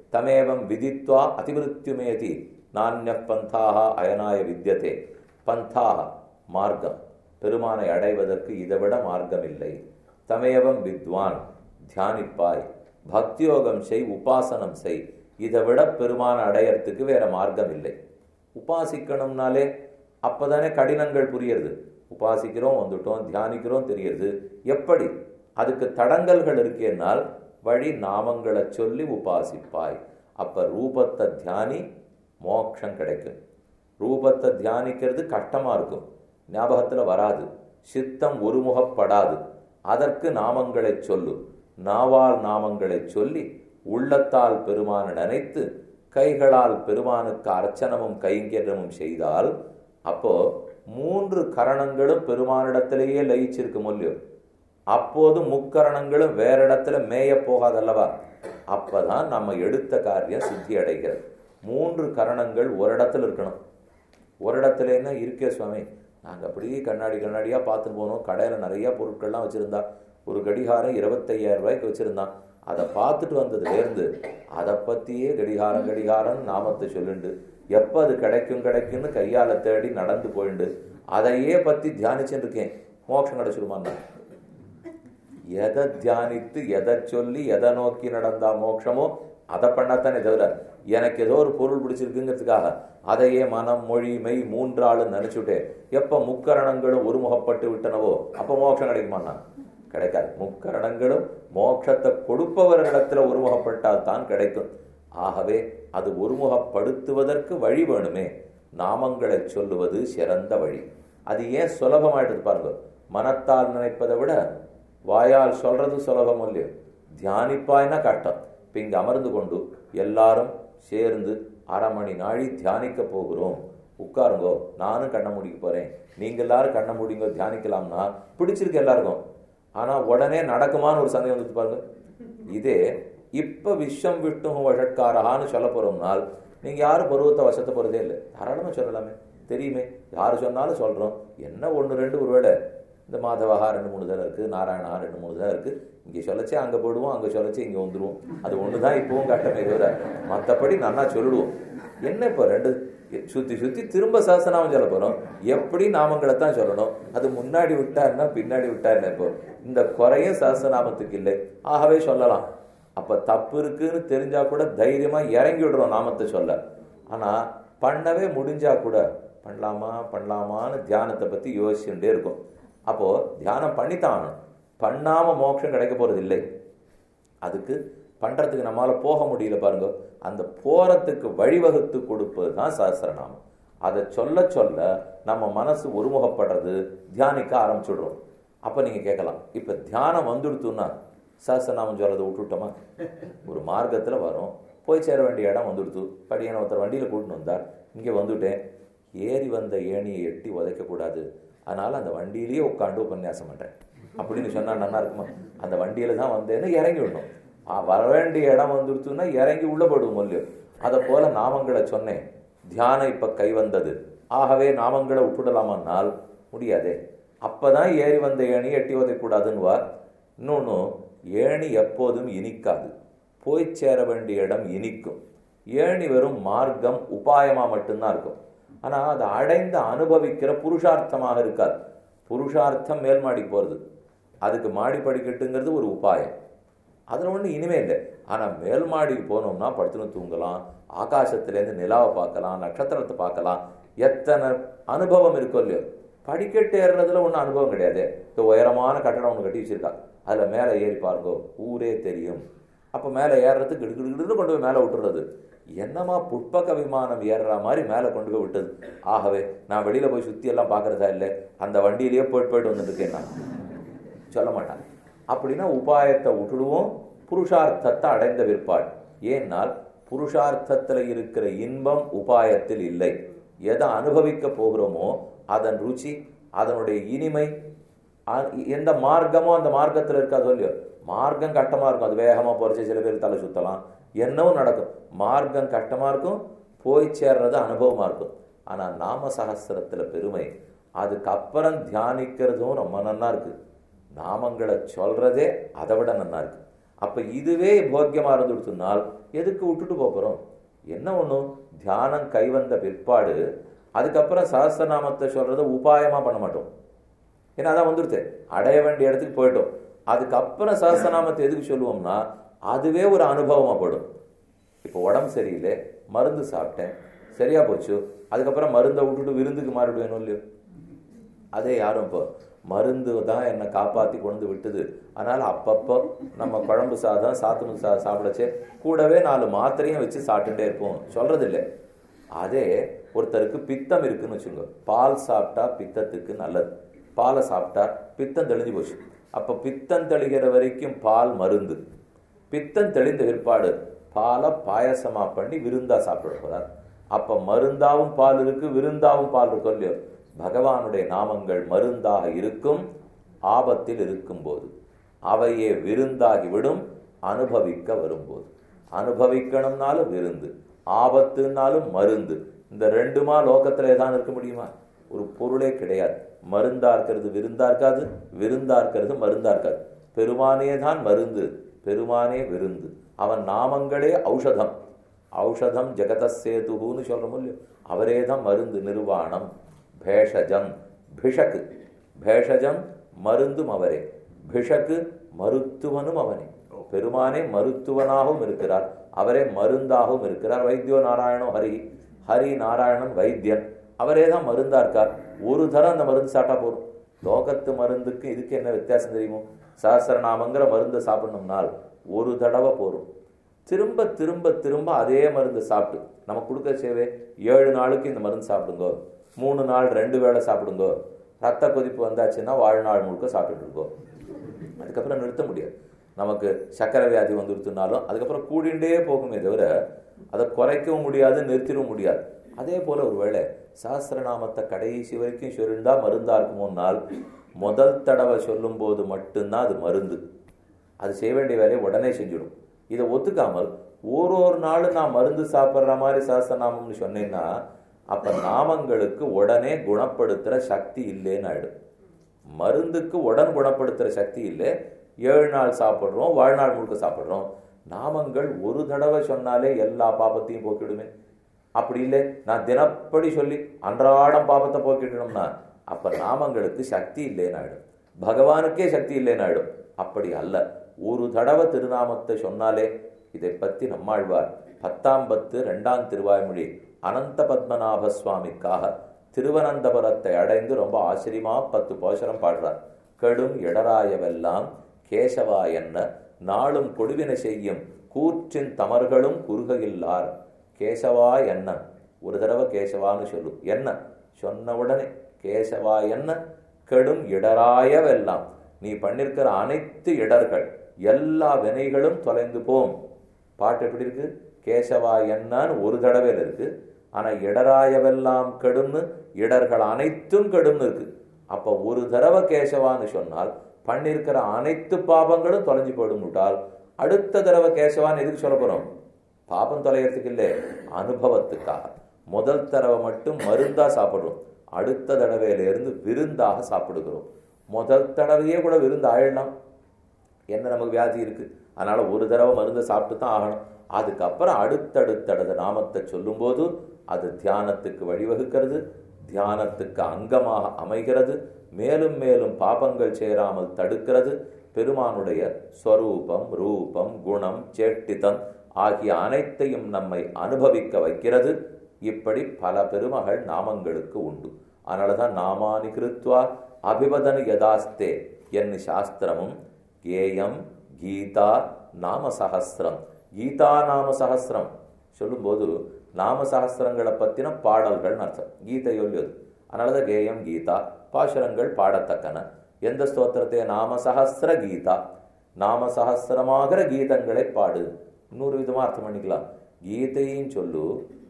தமேவம் விதித்வா அதிமிருத்யுமேதி நானிய பந்தாக அயனாய வித்தியதே பந்தாக மார்க்கம் பெருமானை அடைவதற்கு இதைவிட மார்க்கம் இல்லை தமேவம் வித்வான் தியானிப்பாய் பக்தியோகம் செய் உபாசனம் செய் இதை விட பெருமானை அடையறதுக்கு வேற மார்க்கம் இல்லை உபாசிக்கணும்னாலே அப்பதானே கடினங்கள் புரியுறது உபாசிக்கிறோம் வந்துட்டோம் தியானிக்கிறோம் தெரியுது எப்படி அதுக்கு தடங்கல்கள் இருக்கேனால் வழி நாமங்களை சொல்லி உபாசிப்பாய் அப்ப ரூபத்தை தியானி மோட்சம் கிடைக்கும் ரூபத்தை தியானிக்கிறது கஷ்டமா இருக்கும் ஞாபகத்துல வராது சித்தம் ஒருமுகப்படாது அதற்கு நாமங்களை சொல்லு நாவால் நாமங்களை சொல்லி உள்ளத்தால் பெருமான நினைத்து கைகளால் பெருமானுக்கு அர்ச்சனமும் கைங்கரியமும் செய்தால் அப்போ மூன்று கரணங்களும் பெருமானிடத்திலேயே லயிச்சிருக்கு மொழியோ அப்போது முக்கரணங்களும் வேற இடத்துல மேய போகாதல்லவா அப்பதான் நம்ம எடுத்த காரியம் சித்தி அடைகிறது மூன்று கரணங்கள் ஒரு இடத்துல இருக்கணும் ஒரு இடத்துலன்னா இருக்கே சுவாமி நாங்கள் அப்படியே கண்ணாடி கண்ணாடியாக பார்த்துட்டு போனோம் கடையில் நிறைய பொருட்கள்லாம் வச்சுருந்தா ஒரு கடிகாரம் இருபத்தையாயிரம் ரூபாய்க்கு வச்சுருந்தான் அதை பார்த்துட்டு வந்ததுலேருந்து அதை பற்றியே கடிகாரம் கடிகாரம் நாமத்தை சொல்லுண்டு எப்போ அது கிடைக்கும் கிடைக்கும்னு கையால் தேடி நடந்து போயிண்டு அதையே பற்றி தியானிச்சுட்டு இருக்கேன் மோட்சம் கிடைச்சிருமான்னா எதை தியானித்து எதை சொல்லி எதை நோக்கி நடந்தா மோட்சமோ அதை பண்ணாத்தானே தவிர எனக்கு ஏதோ ஒரு பொருள் பிடிச்சிருக்குங்கிறதுக்காக அதையே மனம் மொழி மெய் மூன்றாளும் நினைச்சுட்டேன் எப்ப முக்கரணங்களும் ஒருமுகப்பட்டு விட்டனவோ அப்ப மோட்சம் கிடைக்குமாண்ணா கிடைக்காது முக்கரணங்களும் மோட்சத்தை கொடுப்பவர்களிடத்துல ஒருமுகப்பட்டால் தான் கிடைக்கும் ஆகவே அது ஒருமுகப்படுத்துவதற்கு வழி வேணுமே நாமங்களை சொல்லுவது சிறந்த வழி அது ஏன் சுலபமாயிடுது பாருங்க மனத்தால் நினைப்பதை விட வாயால் சொல்றது சுலபம் இல்லையோ தியானிப்பாய்னா கஷ்டம் இப்போ இங்கே அமர்ந்து கொண்டு எல்லாரும் சேர்ந்து அரை மணி நாழி தியானிக்க போகிறோம் உட்காருங்கோ நானும் கண்ண முடிக்க போறேன் நீங்க எல்லாரும் கண்ண முடிங்கோ தியானிக்கலாம்னா பிடிச்சிருக்கு எல்லாருக்கும் ஆனா உடனே நடக்குமான்னு ஒரு சந்தேகம் வந்து பாருங்க இதே இப்ப விஷம் விட்டும் வழக்காரகான்னு சொல்ல போறோம்னால் நீங்க யாரும் பருவத்தை வசத்தை போறதே இல்லை தாராளமா சொல்லலாமே தெரியுமே யாரு சொன்னாலும் சொல்றோம் என்ன ஒன்று ரெண்டு ஒருவேளை இந்த மாதவகா ரெண்டு மூணு தடவை இருக்குது நாராயணா ரெண்டு மூணு தடவை இருக்குது இங்கே சொல்லச்சே அங்கே போடுவோம் அங்கே சொல்லச்சே இங்கே வந்துடுவோம் அது ஒன்று தான் இப்போவும் கட்டமே தவிர மற்றபடி நல்லா சொல்லிடுவோம் என்ன இப்போ ரெண்டு சுற்றி சுற்றி திரும்ப சாசனாவும் சொல்ல போகிறோம் எப்படி நாமங்களை தான் சொல்லணும் அது முன்னாடி விட்டாருன்னா பின்னாடி விட்டாருன்னா இப்போ இந்த குறையும் சாசனாமத்துக்கு இல்லை ஆகவே சொல்லலாம் அப்போ தப்பு இருக்குன்னு தெரிஞ்சா கூட தைரியமாக இறங்கி விடுறோம் நாமத்தை சொல்ல ஆனால் பண்ணவே முடிஞ்சா கூட பண்ணலாமா பண்ணலாமான்னு தியானத்தை பற்றி யோசிச்சுட்டே இருக்கும் அப்போ தியானம் பண்ணித்தான் பண்ணாம மோட்சம் கிடைக்க போறது இல்லை அதுக்கு பண்றதுக்கு நம்மளால போக முடியல பாருங்க அந்த போறதுக்கு வழிவகுத்து கொடுப்பது தான் சஹசிரநாமம் அதை சொல்ல சொல்ல நம்ம மனசு ஒருமுகப்படுறது தியானிக்க ஆரம்பிச்சுடுறோம் அப்ப நீங்க கேட்கலாம் இப்ப தியானம் வந்துடுத்துன்னா சஹசிரநாமம் சொல்றதை விட்டுட்டோமா ஒரு மார்க்கத்துல வரும் போய் சேர வேண்டிய இடம் வந்துடுத்து படியான ஒருத்தர் வண்டியில கூட்டின்னு வந்தார் இங்க வந்துட்டேன் ஏறி வந்த ஏணியை எட்டி உதைக்கக்கூடாது அதனால அந்த வண்டியிலேயே உட்காந்து உபன்யாசம் பண்றேன் அப்படின்னு சொன்னா நல்லா இருக்குமா அந்த வண்டியில தான் வந்தேன்னு இறங்கி விடணும் வர வேண்டிய இடம் வந்துருச்சுன்னா இறங்கி உள்ள போடுவோம் இல்லையோ அதை போல நாமங்களை சொன்னேன் தியானம் இப்ப கை வந்தது ஆகவே நாமங்களை விட்டுடலாமான்னால் முடியாதே அப்பதான் ஏறி வந்த ஏணி எட்டி உதைக்கூடாதுன்னுவா இன்னொன்னு ஏணி எப்போதும் இனிக்காது போய் சேர வேண்டிய இடம் இனிக்கும் ஏணி வெறும் மார்க்கம் உபாயமா மட்டும்தான் இருக்கும் ஆனா அதை அடைந்து அனுபவிக்கிற புருஷார்த்தமாக இருக்காது புருஷார்த்தம் மேல் மாடி போறது அதுக்கு மாடி படிக்கட்டுங்கிறது ஒரு உபாயம் அதில் ஒன்றும் இனிமே இல்லை ஆனால் மேல் மாடிக்கு போனோம்னா படுத்துன்னு தூங்கலாம் ஆகாசத்துலேருந்து நிலாவை பார்க்கலாம் நட்சத்திரத்தை பார்க்கலாம் எத்தனை அனுபவம் இருக்கோ இல்லையோ படிக்கட்டு ஏறுறதுல ஒன்றும் அனுபவம் கிடையாது இப்போ உயரமான கட்டடம் ஒன்று கட்டி வச்சிருக்கா அதில் மேலே ஏறி பாருங்கோ ஊரே தெரியும் அப்போ மேலே ஏறுறதுக்கு கிடுகிடுன்னு கொண்டு போய் மேலே விட்டுறது என்னமா புட்பக விமானம் ஏறுற மாதிரி மேலே கொண்டு போய் விட்டது ஆகவே நான் வெளியில போய் சுத்தி எல்லாம் பார்க்கறதா இல்லை அந்த வண்டியிலேயே போயிட்டு போயிட்டு வந்துட்டு இருக்கேன் நான் சொல்ல மாட்டான் அப்படின்னா உபாயத்தை விட்டுடுவோம் புருஷார்த்தத்தை அடைந்த விற்பாடு ஏன்னால் புருஷார்த்தத்தில் இருக்கிற இன்பம் உபாயத்தில் இல்லை எதை அனுபவிக்க போகிறோமோ அதன் ருச்சி அதனுடைய இனிமை எந்த மார்க்கமோ அந்த மார்க்கத்தில் இருக்காதோ இல்லையோ மார்க்கம் கட்டமா இருக்கும் அது வேகமா போறச்சு சில பேர் தலை சுத்தலாம் என்னவும் நடக்கும் மார்க்கம் கஷ்டமா இருக்கும் போய் சேர்றது அனுபவமா இருக்கும் ஆனா நாம சகசிரத்துல பெருமை அதுக்கப்புறம் தியானிக்கிறதும் ரொம்ப நன்னா இருக்கு நாமங்களை சொல்றதே அதை விட நன்னா இருக்கு அப்ப இதுவே போக்கியமா இருந்துடுத்துனால் எதுக்கு விட்டுட்டு போப் போறோம் என்ன ஒண்ணும் தியானம் கைவந்த பிற்பாடு அதுக்கப்புறம் சஹஸ்ரநாமத்தை சொல்றதை உபாயமா பண்ண மாட்டோம் ஏன்னா அதான் வந்துருது அடைய வேண்டிய இடத்துக்கு போயிட்டோம் அதுக்கப்புறம் சஹஸ்ரநாமத்தை எதுக்கு சொல்லுவோம்னா அதுவே ஒரு அனுபவமா போயிடும் இப்போ உடம்பு சரியில்லை மருந்து சாப்பிட்டேன் சரியா போச்சு அதுக்கப்புறம் மருந்தை விட்டுட்டு விருந்துக்கு மாறிடுவேணும் இல்லையோ அதே யாரும் இப்போ மருந்து தான் என்னை காப்பாற்றி கொண்டு விட்டுது அதனால அப்பப்போ நம்ம குழம்பு சாதம் சாத்து சா சாப்பிடச்சே கூடவே நாலு மாத்திரையும் வச்சு சாப்பிட்டுட்டே இருப்போம் சொல்றது இல்லை அதே ஒருத்தருக்கு பித்தம் இருக்குன்னு வச்சுக்கோங்க பால் சாப்பிட்டா பித்தத்துக்கு நல்லது பாலை சாப்பிட்டா பித்தம் தெளிஞ்சு போச்சு அப்போ பித்தம் தெளிகிற வரைக்கும் பால் மருந்து பித்தம் தெளிந்த பிற்பாடு பாலை பாயசமா பண்ணி விருந்தா சாப்பிட போறார் அப்ப மருந்தாவும் பால் இருக்கு விருந்தாவும் பால் இருக்கும் இல்லையோ பகவானுடைய நாமங்கள் மருந்தாக இருக்கும் ஆபத்தில் இருக்கும் போது அவையே விருந்தாகி விடும் அனுபவிக்க வரும்போது அனுபவிக்கணும்னாலும் விருந்து ஆபத்துனாலும் மருந்து இந்த ரெண்டுமா லோகத்துல ஏதான் இருக்க முடியுமா ஒரு பொருளே கிடையாது மருந்தா இருக்கிறது விருந்தா இருக்காது விருந்தா இருக்கிறது மருந்தா இருக்காது பெருமானே தான் மருந்து பெருமானே விருந்து அவன் நாமங்களே ஔஷதம் ஔஷதம் ஜெகதசேதுன்னு சொல்றோம் இல்லையோ அவரே தான் மருந்து நிர்வாணம் பேஷஜம் பிஷக்கு பேஷஜம் மருந்தும் அவரே பிஷக்கு மருத்துவனும் அவனே பெருமானே மருத்துவனாகவும் இருக்கிறார் அவரே மருந்தாகவும் இருக்கிறார் வைத்தியோ நாராயணோ ஹரி ஹரி நாராயணன் வைத்தியன் அவரே தான் மருந்தா இருக்கார் ஒரு தரம் அந்த மருந்து சாப்பிட்டா போதும் லோகத்து மருந்துக்கு இதுக்கு என்ன வித்தியாசம் தெரியுமோ சஹசிரநாமங்கிற மருந்து சாப்பிடணும்னால் ஒரு தடவை போரும் திரும்ப திரும்ப திரும்ப அதே மருந்து சாப்பிட்டு நம்ம கொடுக்க சேவை ஏழு நாளுக்கு இந்த மருந்து சாப்பிடுங்கோ மூணு நாள் ரெண்டு வேளை சாப்பிடுங்கோ ரத்த கொதிப்பு வந்தாச்சுன்னா வாழ்நாள் முழுக்க சாப்பிட்டுட்டு இருக்கோ அதுக்கப்புறம் நிறுத்த முடியாது நமக்கு சக்கரை வியாதி வந்துருத்துனாலும் அதுக்கப்புறம் கூடிண்டே போகுமே தவிர அதை குறைக்கவும் முடியாது நிறுத்திடவும் முடியாது அதே போல ஒருவேளை சாஸ்திரநாமத்தை கடைசி வரைக்கும் சொல்லிண்டா மருந்தா இருக்குமோனால் முதல் தடவை சொல்லும் போது மட்டும்தான் அது மருந்து அது செய்ய வேண்டிய வேலையை உடனே செஞ்சிடும் இதை ஒத்துக்காமல் ஒரு ஒரு நாளும் நான் மருந்து சாப்பிட்ற மாதிரி சாஸ்திரநாமம்னு சொன்னேன்னா அப்ப நாமங்களுக்கு உடனே குணப்படுத்துற சக்தி இல்லைன்னு ஆயிடும் மருந்துக்கு உடன் குணப்படுத்துற சக்தி இல்லை ஏழு நாள் சாப்பிட்றோம் வாழ்நாள் முழுக்க சாப்பிட்றோம் நாமங்கள் ஒரு தடவை சொன்னாலே எல்லா பாபத்தையும் போக்கிடுமே அப்படி இல்லை நான் தினப்படி சொல்லி அன்றாடம் பாபத்தை போக்கிட்டோம்னா அப்ப நாமங்களுக்கு சக்தி இல்லைன்னு ஆயிடும் பகவானுக்கே சக்தி இல்லைன்னு ஆயிடும் அப்படி அல்ல ஒரு தடவை திருநாமத்தை சொன்னாலே இதை பத்தி நம்மாழ்வார் பத்தாம் பத்து ரெண்டாம் திருவாய்மொழி அனந்த பத்மநாப சுவாமிக்காக திருவனந்தபுரத்தை அடைந்து ரொம்ப ஆச்சரியமா பத்து போஷரம் பாடுறார் கெடும் இடராயவெல்லாம் கேசவா என்ன நாளும் கொடுவினை செய்யும் கூற்றின் தமர்களும் குறுகையில்லார் கேசவா என்ன ஒரு தடவை கேசவான்னு சொல்லு என்ன சொன்ன உடனே கேசவா என்ன கெடும் இடராயவெல்லாம் நீ பண்ணிருக்கிற அனைத்து இடர்கள் எல்லா வினைகளும் தொலைந்து போம் பாட்டு எப்படி இருக்கு கேசவா என்னன்னு ஒரு தடவையில் இருக்கு ஆனா இடராயவெல்லாம் கெடும்னு இடர்கள் அனைத்தும் கெடும்னு இருக்கு அப்ப ஒரு தடவை கேசவான்னு சொன்னால் பண்ணிருக்கிற அனைத்து பாபங்களும் தொலைஞ்சு போயிடும் விட்டால் அடுத்த தடவை கேசவான்னு எதுக்கு சொல்ல போறோம் பாபம் தொலைகிறதுக்கு இல்லை அனுபவத்துக்காக முதல் தடவை மட்டும் மருந்தா சாப்பிடுறோம் அடுத்த தடவையில இருந்து விருந்தாக சாப்பிடுகிறோம் முதல் தடவையே கூட விருந்து ஆயிடலாம் என்ன நமக்கு வியாதி இருக்கு அதனால ஒரு தடவை மருந்து சாப்பிட்டு தான் ஆகணும் அதுக்கப்புறம் அடுத்தடுத்தடுத்த நாமத்தை சொல்லும்போது அது தியானத்துக்கு வழிவகுக்கிறது தியானத்துக்கு அங்கமாக அமைகிறது மேலும் மேலும் பாபங்கள் சேராமல் தடுக்கிறது பெருமானுடைய ஸ்வரூபம் ரூபம் குணம் சேட்டிதம் ஆகிய அனைத்தையும் நம்மை அனுபவிக்க வைக்கிறது இப்படி பல பெருமகள் நாமங்களுக்கு உண்டு அதனாலதான் நாமானி கிருத்வா அபிவதன யதாஸ்தே என் சாஸ்திரமும் கேயம் கீதா நாம சகசிரம் கீதா நாம சகசிரம் சொல்லும்போது நாம சகசிரங்களை பத்தின பாடல்கள்னு அர்த்தம் கீதை சொல்லியது அதனாலதான் கேயம் கீதா பாசுரங்கள் பாடத்தக்கன எந்த ஸ்தோத்திரத்தை நாம சகசிர கீதா நாம சகசிரமாகிற கீதங்களை பாடு இன்னொரு விதமா அர்த்தம் பண்ணிக்கலாம் கீதையும் சொல்லு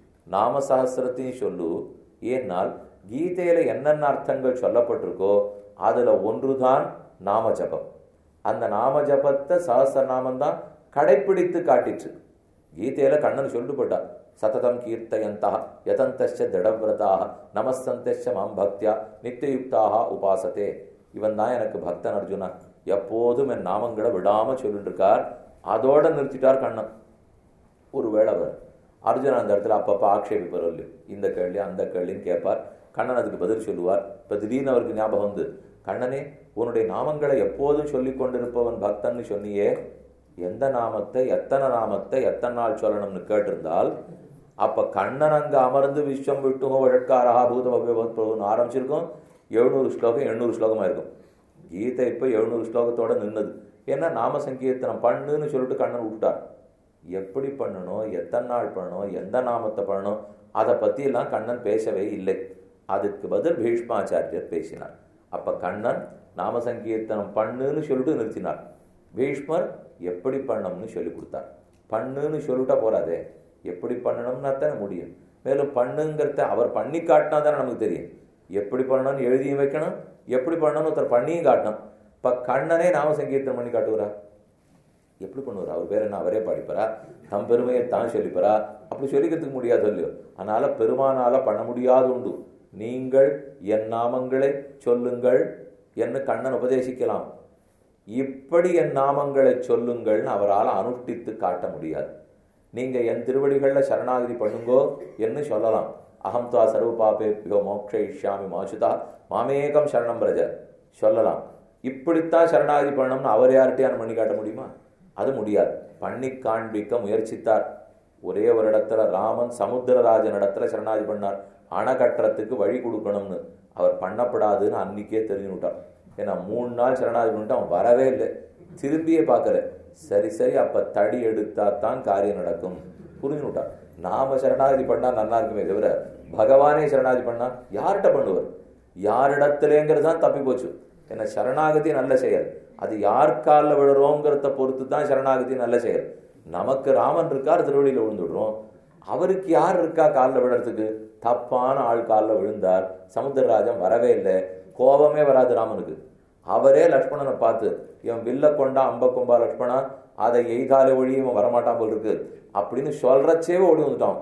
நாம சகசிரத்தையும் சொல்லு ஏன்னால் கீதையில என்னென்ன அர்த்தங்கள் சொல்லப்பட்டிருக்கோ அதுல ஒன்றுதான் நாம ஜபம் அந்த நாம ஜபத்தை சகசிரநாமம் தான் கடைப்பிடித்து காட்டிச்சு கீதையில கண்ணன் சொல்லிட்டு போட்டான் சததம் கீர்த்தயந்தா யதந்தச்ச திடவிரதாக நமஸ்தந்தச்ச மாம் பக்தியா நித்தியுக்தாக உபாசத்தே இவன் தான் எனக்கு பக்தன் அர்ஜுனா எப்போதும் என் நாமங்களை விடாம சொல்லிட்டு இருக்கார் அதோட நிறுத்திட்டார் கண்ணன் ஒரு வேளை அவர் அர்ஜுனன் அந்த இடத்துல அப்பப்போ ஆக்ஷேபிப்பார் இல்லையோ இந்த கேள்வி அந்த கேள்வின்னு கேட்பார் கண்ணன் அதுக்கு பதில் சொல்லுவார் இப்போ திடீர்னு அவருக்கு ஞாபகம் வந்து கண்ணனே உன்னுடைய நாமங்களை எப்போதும் சொல்லி கொண்டிருப்பவன் பக்தன்னு சொன்னியே எந்த நாமத்தை எத்தனை நாமத்தை எத்தனை நாள் சொல்லணும்னு கேட்டிருந்தால் அப்ப கண்ணன் அங்க அமர்ந்து விஸ்வம் விட்டுமோ வழக்காரா பூதம் ஆரம்பிச்சிருக்கும் எழுநூறு ஸ்லோகம் எண்ணூறு ஸ்லோகமா இருக்கும் கீதை இப்போ எழுநூறு ஸ்லோகத்தோட நின்னது ஏன்னா நாம சங்கீர்த்தனம் பண்ணுன்னு சொல்லிட்டு கண்ணன் விட்டார் எப்படி பண்ணணும் எத்தனை நாள் பண்ணணும் எந்த நாமத்தை பண்ணணும் அதை பற்றியெல்லாம் கண்ணன் பேசவே இல்லை அதுக்கு பதில் பீஷ்மாச்சாரியர் பேசினார் அப்ப கண்ணன் நாம சங்கீர்த்தனம் பண்ணுன்னு சொல்லிட்டு நிறுத்தினார் பீஷ்மர் எப்படி பண்ணணும்னு சொல்லி கொடுத்தார் பண்ணுன்னு சொல்லிட்டா போறாதே எப்படி பண்ணணும்னா தானே முடியும் மேலும் பண்ணுங்கிறத அவர் பண்ணி காட்டினா தானே நமக்கு தெரியும் எப்படி பண்ணணும்னு எழுதியும் வைக்கணும் எப்படி பண்ணணும்னு ஒருத்தர் பண்ணியும் காட்டணும் இப்போ கண்ணனே நாம சங்கீர்த்தனம் பண்ணி காட்டுவாரா எப்படி பண்ணுவார் அவர் பேர் என்ன அவரே பாடிப்பாரா தம் பெருமையை தான் சொல்லிப்பாரா அப்படி சொல்லிக்கிறதுக்கு முடியாது இல்லையோ அதனால பெருமானால பண்ண முடியாது உண்டு நீங்கள் என் நாமங்களை சொல்லுங்கள் என்று கண்ணன் உபதேசிக்கலாம் இப்படி என் நாமங்களை சொல்லுங்கள்னு அவரால் அனுஷ்டித்து காட்ட முடியாது நீங்க என் திருவடிகளில் சரணாகதி பண்ணுங்கோ என்று சொல்லலாம் அகம் துவா சர்வ பாபேபியோ மோக்ஷயிஷ்யாமி மாசுதா மாமேகம் சரணம் பிரஜ சொல்லலாம் இப்படித்தான் சரணாகதி பண்ணணும்னு அவர் யார்கிட்டயும் பண்ணி காட்ட முடியுமா அது முடியாது பண்ணி காண்பிக்க முயற்சித்தார் ஒரே ஒரு இடத்துல ராமன் சமுத்திரராஜன் இடத்துல சரணாகதி பண்ணார் அணை கட்டுறதுக்கு வழி கொடுக்கணும்னு அவர் பண்ணப்படாதுன்னு அன்னைக்கே தெரிஞ்சு விட்டார் ஏன்னா மூணு நாள் சரணாகதி பண்ணிட்டு அவன் வரவே இல்லை திரும்பியே பார்க்கல சரி சரி அப்ப தடி எடுத்தா தான் காரியம் நடக்கும் புரிஞ்சு விட்டார் நாம சரணாகதி பண்ணா நல்லா இருக்குமே தவிர பகவானே சரணாகதி பண்ணா யார்கிட்ட பண்ணுவார் யாரிடத்துலேங்கிறது தான் தப்பி போச்சு ஏன்னா சரணாகதி நல்ல செயல் அது யார் காலில் விழுறோங்கிறத பொறுத்து தான் சரணாகதி நல்ல செயல் நமக்கு ராமன் இருக்கார் திருவடியில் விழுந்துடுறோம் அவருக்கு யார் இருக்கா காலில் விழுறதுக்கு தப்பான ஆள் காலில் விழுந்தார் சமுத்திரராஜன் வரவே இல்லை கோபமே வராது ராமனுக்கு அவரே லக்ஷ்மணனை பார்த்து இவன் வில்ல கொண்டா அம்ப கொம்பா லக்ஷ்மணா அதை எய்தாலே ஒழி இவன் வரமாட்டான் போல் இருக்கு அப்படின்னு சொல்றச்சே ஓடி வந்துட்டான்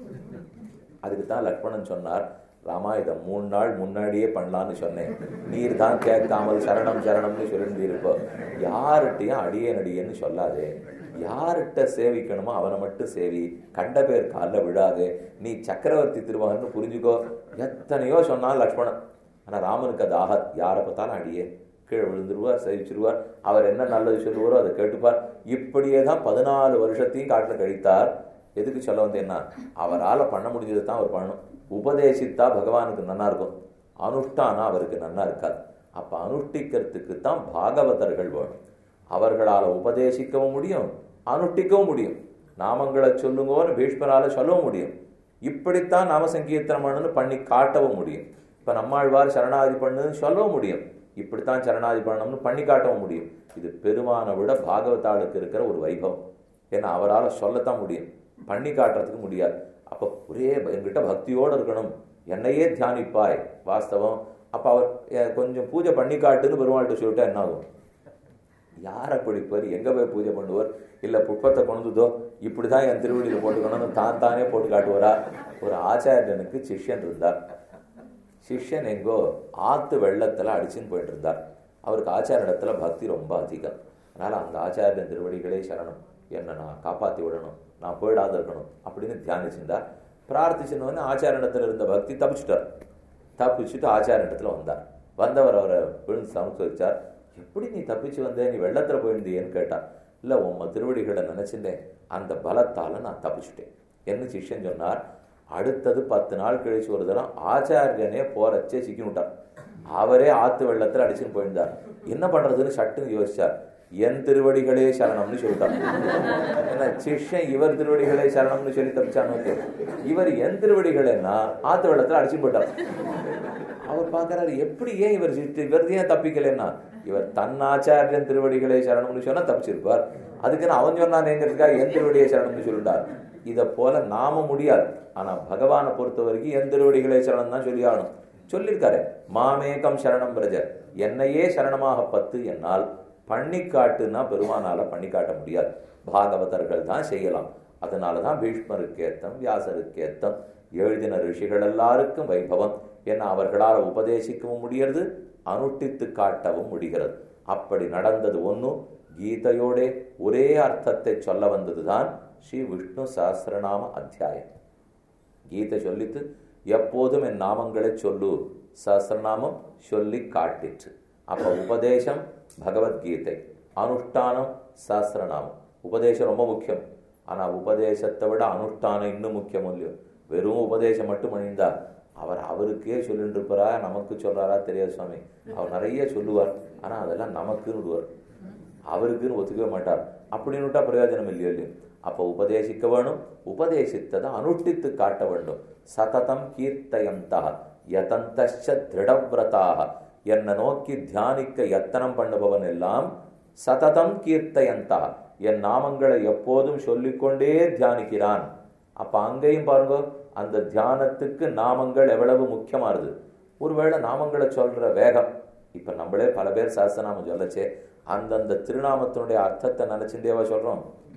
அதுக்கு தான் லக்ஷ்மணன் சொன்னார் ராமா இதை மூணு நாள் முன்னாடியே பண்ணலான்னு சொன்னேன் நீர் தான் கேட்காமல் சரணம் சரணம்னு சொல்லியிருப்போ யார்கிட்டையும் அடியேன் அடியேன்னு சொல்லாதே யார்கிட்ட சேவிக்கணுமோ அவனை மட்டும் சேவி கண்ட பேர் காலில் விழாதே நீ சக்கரவர்த்தி திருமகன்னு புரிஞ்சுக்கோ எத்தனையோ சொன்னான் லக்ஷ்மணன் ஆனால் ராமனுக்கு அது ஆகாது யாரை பார்த்தாலும் அடியே கீழே விழுந்துருவார் சேவிச்சிருவார் அவர் என்ன நல்லது சொல்லுவாரோ அதை கேட்டுப்பார் இப்படியே தான் பதினாலு வருஷத்தையும் காட்டில் கழித்தார் எதுக்கு சொல்ல வந்தேன்னா அவரால் பண்ண முடிஞ்சதை தான் அவர் பண்ணணும் உபதேசித்தா பகவானுக்கு நன்னா இருக்கும் அனுஷ்டானா அவருக்கு நன்னா இருக்காது அப்போ அனுஷ்டிக்கிறதுக்கு தான் பாகவதர்கள் வேணும் அவர்களால் உபதேசிக்கவும் முடியும் அனுஷ்டிக்கவும் முடியும் நாமங்களை சொல்லுங்கோன்னு பீஷ்மரால சொல்லவும் முடியும் இப்படித்தான் நாம சங்கீர்த்தனம் பண்ணுன்னு பண்ணி காட்டவும் முடியும் இப்போ நம்மாழ்வார் சரணாதி பண்ணுன்னு சொல்லவும் முடியும் இப்படித்தான் சரணாதி பண்ணணும்னு பண்ணி காட்டவும் முடியும் இது பெருமானை விட பாகவதாளுக்கு இருக்கிற ஒரு வைபவம் ஏன்னா அவரால் சொல்லத்தான் முடியும் பண்ணி காட்டுறதுக்கு முடியாது அப்போ ஒரே என்கிட்ட பக்தியோடு இருக்கணும் என்னையே தியானிப்பாய் வாஸ்தவம் அப்போ அவர் கொஞ்சம் பூஜை பண்ணி காட்டுன்னு பெருமாள்கிட்ட சொல்லிட்டா என்ன ஆகும் யாரை பிடிப்பார் எங்கே போய் பூஜை பண்ணுவார் இல்லை புட்பத்தை கொண்டுதோ இப்படி தான் என் திருவடியில் போட்டுக்கணும்னு தான் தானே போட்டு காட்டுவாரா ஒரு ஆச்சாரியனுக்கு சிஷ்யன் இருந்தார் சிஷ்யன் எங்கோ ஆத்து வெள்ளத்தில் அடிச்சுன்னு போயிட்டு இருந்தார் அவருக்கு ஆச்சாரியனிடத்துல பக்தி ரொம்ப அதிகம் அதனால் அந்த ஆச்சாரியன் திருவடிகளே சரணம் என்னை நான் காப்பாற்றி விடணும் நான் போயிடாத இருக்கணும் அப்படின்னு தியானிச்சிருந்தார் பிரார்த்திச்சினோடனே ஆச்சாரியனிடத்தில் இருந்த பக்தி தப்பிச்சுட்டார் தப்பிச்சுட்டு ஆச்சாரியனிடத்தில் வந்தார் வந்தவர் அவரை விழுந்து சமஸ்கரிச்சார் எப்படி நீ தப்பிச்சு வந்தே நீ வெள்ளத்தில் போயிருந்தியேன்னு கேட்டார் இல்லை உம்ம திருவடிகளை நினச்சிருந்தேன் அந்த பலத்தால் நான் தப்பிச்சுட்டேன் என்ன சிஷ்யன் சொன்னார் அடுத்தது பத்து நாள் கழிச்சு ஒரு தரம் ஆச்சாரியனே போறச்சே சிக்கினுட்டார் அவரே ஆத்து வெள்ளத்தில் அடிச்சுன்னு போயிருந்தார் என்ன பண்றதுன்னு சட்டுன்னு யோசிச்சார் என் திருவடிகளே சரணம்னு சொல்லிட்டார் ஏன்னா சிஷ்யன் இவர் திருவடிகளே சரணம்னு சொல்லி தப்பிச்சான்னு இவர் என் திருவடிகளேன்னா ஆத்து வெள்ளத்தில் அடிச்சுன்னு போயிட்டார் அவர் பார்க்கறாரு எப்படி ஏன் இவர் இவர் ஏன் தப்பிக்கலைன்னா இவர் தன் ஆச்சாரியன் திருவடிகளே சரணம்னு சொன்னா தப்பிச்சிருப்பார் அதுக்குன்னு அவன் சொன்னானேங்கிறதுக்காக என் திருவடியை சரணம்னு சொல்லிட்டார் இதை போல நாம முடியாது ஆனா பகவானை பொறுத்த வரைக்கும் என் திருவடிகளே சரணம் தான் சொல்லி ஆகணும் சொல்லியிருக்காரு மாமேகம் சரணம் பிரஜ என்னையே சரணமாக பத்து என்னால் பண்ணி காட்டுன்னா பெருமானால பண்ணி காட்ட முடியாது பாகவதர்கள் தான் செய்யலாம் அதனால தான் பீஷ்மருக்கு ஏத்தம் வியாசருக்கு ஏத்தம் எழுதின ரிஷிகள் எல்லாருக்கும் வைபவம் ஏன்னா அவர்களால் உபதேசிக்கவும் முடிகிறது அனுஷ்டித்து காட்டவும் முடிகிறது அப்படி நடந்தது ஒன்றும் கீதையோடே ஒரே அர்த்தத்தை சொல்ல வந்ததுதான் ஸ்ரீ விஷ்ணு சஹஸ்ரநாம அத்தியாயம் கீதை சொல்லித்து எப்போதும் என் நாமங்களை சொல்லு சஹஸ்ரநாமம் சொல்லி காட்டிற்று அப்ப உபதேசம் பகவத்கீதை அனுஷ்டானம் சஹஸ்ரநாமம் உபதேசம் ரொம்ப முக்கியம் ஆனா உபதேசத்தை விட அனுஷ்டானம் இன்னும் முக்கியம் இல்லையோ வெறும் உபதேசம் மட்டும் அணிந்தா அவர் அவருக்கே சொல்லிட்டு இருப்பாரா நமக்கு சொல்றாரா தெரியாது சுவாமி அவர் நிறைய சொல்லுவார் ஆனா அதெல்லாம் நமக்குன்னு விடுவார் அவருக்குன்னு ஒத்துக்கவே மாட்டார் அப்படின்னு விட்டா பிரயோஜனம் இல்லையோ இல்லையோ அப்ப உபதேசிக்க வேணும் உபதேசித்ததை அனுஷ்டித்து காட்ட வேண்டும் சததம் கீர்த்தயந்தா யதந்தச்ச திருடவிரதாக என்னை நோக்கி தியானிக்க யத்தனம் பண்ணுபவன் எல்லாம் சததம் கீர்த்தயந்தா என் நாமங்களை எப்போதும் சொல்லிக்கொண்டே தியானிக்கிறான் அப்ப அங்கேயும் பாருங்க அந்த தியானத்துக்கு நாமங்கள் எவ்வளவு முக்கியமானது ஒருவேளை நாமங்களை சொல்ற வேகம் இப்ப நம்மளே பல பேர் சாஸ்திரநாமம் சொல்லச்சே அந்தந்த திருநாமத்தினுடைய அர்த்தத்தை நினைச்சுட்டேவா சொல்றோம்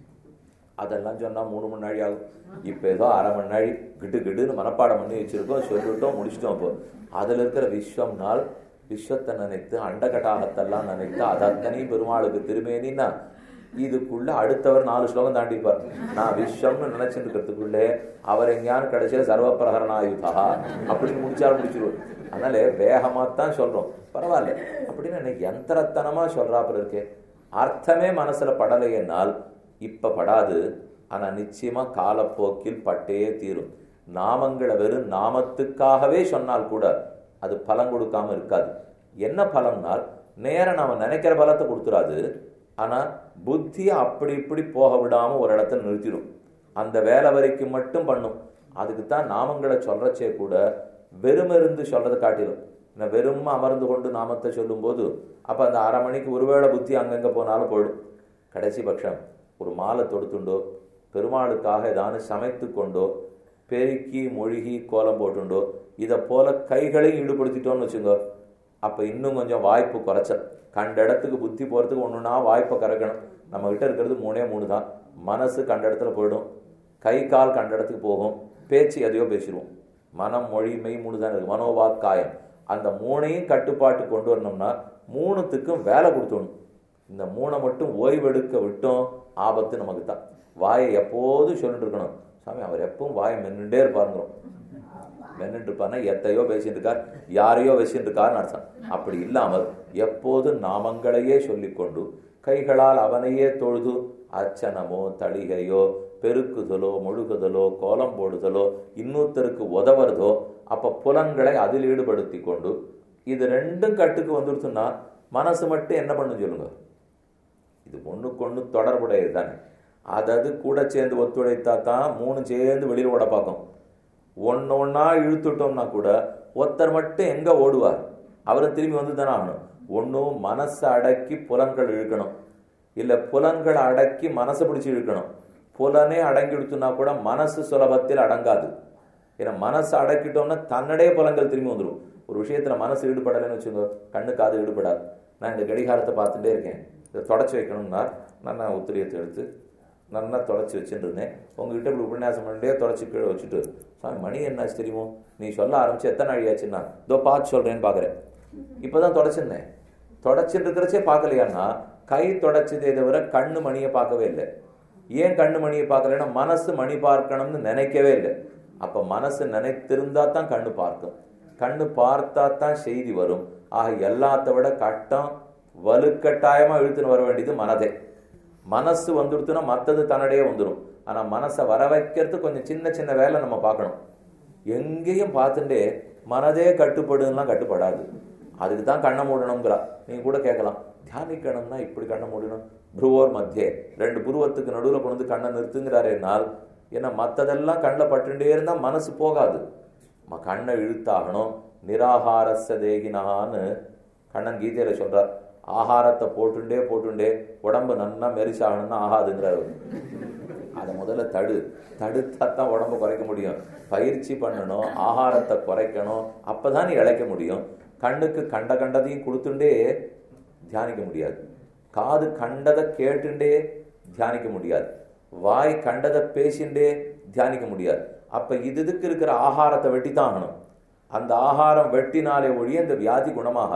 அதெல்லாம் சொன்னா மூணு மணி நாழி ஆகும் இப்ப ஏதோ அரை மணி நாழி கிட்டு கிட்டுன்னு மனப்பாடம் பண்ணி வச்சிருக்கோம் சொல்லிவிட்டோம் முடிச்சிட்டோம் இப்போ அதுல இருக்கிற விஸ்வம் நாள் விஸ்வத்தை நினைத்து அண்டகட்டாகத்தெல்லாம் நினைத்து அதத்தனி பெருமாளுக்கு திருமேனின்னா இதுக்குள்ள அடுத்தவர் நாலு ஸ்லோகம் தாண்டிப்பார் நான் விஸ்வம்னு நினைச்சிட்டு இருக்கிறதுக்குள்ளே அவர் எங்கேயானு கடைசியில சர்வப்பிரகரணாயுதா அப்படின்னு முடிச்சாலும் முடிச்சிருவார் அதனால வேகமாத்தான் சொல்றோம் பரவாயில்ல அப்படின்னு எனக்கு யந்திரத்தனமா சொல்றாப்புல இருக்கே அர்த்தமே மனசுல படலையென்னால் இப்ப படாது ஆனா நிச்சயமா காலப்போக்கில் பட்டே தீரும் நாமங்களை வெறும் நாமத்துக்காகவே சொன்னால் கூட அது பலன் கொடுக்காம இருக்காது என்ன பலம்னால் நேரம் நாம நினைக்கிற பலத்தை கொடுத்துறாது ஆனா புத்தியை அப்படி இப்படி போக விடாம ஒரு இடத்துல நிறுத்திடும் அந்த வேலை வரைக்கும் மட்டும் பண்ணும் அதுக்கு தான் நாமங்களை சொல்றச்சே கூட வெறுமிருந்து சொல்றதை காட்டிடும் நான் வெறும் அமர்ந்து கொண்டு நாமத்தை சொல்லும்போது அப்ப அந்த அரை மணிக்கு ஒருவேளை புத்தி அங்கங்க போனாலும் போயிடும் கடைசி பட்சம் ஒரு மாலை தொடுத்துண்டோ பெருமாளுக்காக ஏதானு சமைத்து கொண்டோ பெருக்கி மொழிகி கோலம் போட்டுண்டோ இதை போல கைகளையும் ஈடுபடுத்திட்டோம்னு வச்சுங்க அப்ப இன்னும் கொஞ்சம் வாய்ப்பு குறைச்சல் கண்ட இடத்துக்கு புத்தி போறதுக்கு ஒண்ணுனா வாய்ப்பை கறக்கணும் நம்ம கிட்ட இருக்கிறது மூணே மூணு தான் மனசு கண்ட இடத்துல போயிடும் கை கால் கண்ட இடத்துக்கு போகும் பேச்சு எதையோ பேசிடுவோம் மனம் மொழி மெய் மூணு தான் இருக்கு மனோவாக் காயம் அந்த மூணையும் கட்டுப்பாட்டு கொண்டு வரணும்னா மூணுத்துக்கும் வேலை கொடுத்துடணும் இந்த மூணை மட்டும் ஓய்வெடுக்க விட்டோம் ஆபத்து நமக்கு தான் வாயை எப்போதும் சொல்லிட்டு இருக்கணும் சாமி அவர் எப்பவும் வாயை மென்னுட்டே இருப்பாருங்கிறோம் மென்னுட்டு இருப்பாருன்னா எத்தையோ பேசிட்டு இருக்கார் யாரையோ பேசிட்டு இருக்காருன்னு அர்த்தம் அப்படி இல்லாமல் எப்போதும் நாமங்களையே சொல்லிக்கொண்டு கைகளால் அவனையே தொழுது அச்சனமோ தளிகையோ பெருக்குதலோ முழுகுதலோ கோலம் போடுதலோ இன்னொருத்தருக்கு உதவுறதோ அப்ப புலன்களை அதில் ஈடுபடுத்தி கொண்டு இது ரெண்டும் கட்டுக்கு வந்துருச்சுன்னா மனசு மட்டும் என்ன பண்ணும் சொல்லுங்க இது ஒண்ணுக்கு ஒண்ணு தொடர்புடையது தானே அதாவது கூட சேர்ந்து ஒத்துழைத்தா தான் மூணு சேர்ந்து வெளியில் ஓட பார்க்கும் ஒன்னு ஒன்னா இழுத்துட்டோம்னா கூட ஒருத்தர் மட்டும் எங்க ஓடுவார் அவரை திரும்பி வந்து தானே ஆகணும் ஒன்னும் மனசை அடக்கி புலன்கள் இழுக்கணும் இல்ல புலன்களை அடக்கி மனசை பிடிச்சி இழுக்கணும் புலனே அடங்கி எடுத்துனா கூட மனசு சுலபத்தில் அடங்காது ஏன்னா மனசை அடக்கிட்டோம்னா தன்னடைய புலன்கள் திரும்பி வந்துடும் ஒரு விஷயத்துல மனசு ஈடுபடலைன்னு வச்சுக்கோ கண்ணு காது ஈடுபடாது நான் இந்த கடிகாரத்தை பார்த்துட்டே இருக்கேன் இதை தொடச்சி வைக்கணும்னா நான் நான் உத்திரியத்தை எடுத்து நல்லா தொடச்சி வச்சுட்டு இருந்தேன் உங்ககிட்ட இப்படி உபன்யாசம் பண்ணிட்டே தொடச்சி கீழே வச்சுட்டு சாமி மணி என்னாச்சு தெரியுமோ நீ சொல்ல ஆரம்பிச்சு எத்தனை நாள் ஆச்சுன்னா இதோ பார்த்து சொல்றேன்னு பார்க்குறேன் இப்போதான் தொடச்சிருந்தேன் தொடச்சிட்டு இருக்கிறச்சே பார்க்கலையான்னா கை தொடச்சதே தவிர கண்ணு மணியை பார்க்கவே இல்லை ஏன் கண்ணு மணியை பார்க்கலன்னா மனசு மணி பார்க்கணும்னு நினைக்கவே இல்லை அப்ப மனசு நினைத்திருந்தா தான் கண்ணு பார்க்கும் கண்ணு பார்த்தா தான் செய்தி வரும் ஆக எல்லாத்த விட கட்டம் வலுக்கட்டாயமா இழுத்துன்னு வர வேண்டியது மனதே மனசு வந்துடுத்துனா மற்றது தன்னடையே வந்துடும் ஆனா மனசை வர வைக்கிறது கொஞ்சம் சின்ன சின்ன வேலை நம்ம பார்க்கணும் எங்கேயும் பார்த்துட்டே மனதே கட்டுப்படுலாம் கட்டுப்படாது அதுக்கு தான் கண்ணை மூடணுங்கிறா நீங்க கூட கேட்கலாம் தியானிக்கணும்னா இப்படி கண்ணை மூடணும் புருவோர் மத்தியே ரெண்டு புருவத்துக்கு நடுவில் கொண்டு வந்து கண்ணை நிறுத்துங்கிறாரேனால் ஏன்னா மற்றதெல்லாம் கண்ணில் பட்டுட்டே இருந்தால் மனசு போகாது ம- கண்ணை இழுத்தாகணும் நிராகாரச தேகினான்னு கண்ணன் கீதையில சொல்றார் ஆகாரத்தை போட்டுண்டே போட்டுண்டே உடம்பு நன்னா மெரிசாகணும்னா ஆகாதுங்கிறார் அவரு. அதை முதல்ல தடு தடுத்தா தான் உடம்ப குறைக்க முடியும் பயிற்சி பண்ணணும் ஆகாரத்தை குறைக்கணும் அப்பதான் நீ இழைக்க முடியும் கண்ணுக்கு கண்ட கண்டதையும் கொடுத்துண்டே தியானிக்க முடியாது காது கண்டதை கேட்டுண்டே தியானிக்க முடியாது வாய் கண்டதை பேசிண்டே தியானிக்க முடியாது அப்ப இது இதுக்கு இருக்கிற ஆகாரத்தை வெட்டி தான் ஆகணும் அந்த ஆகாரம் வெட்டினாலே ஒழிய இந்த வியாதி குணமாகாது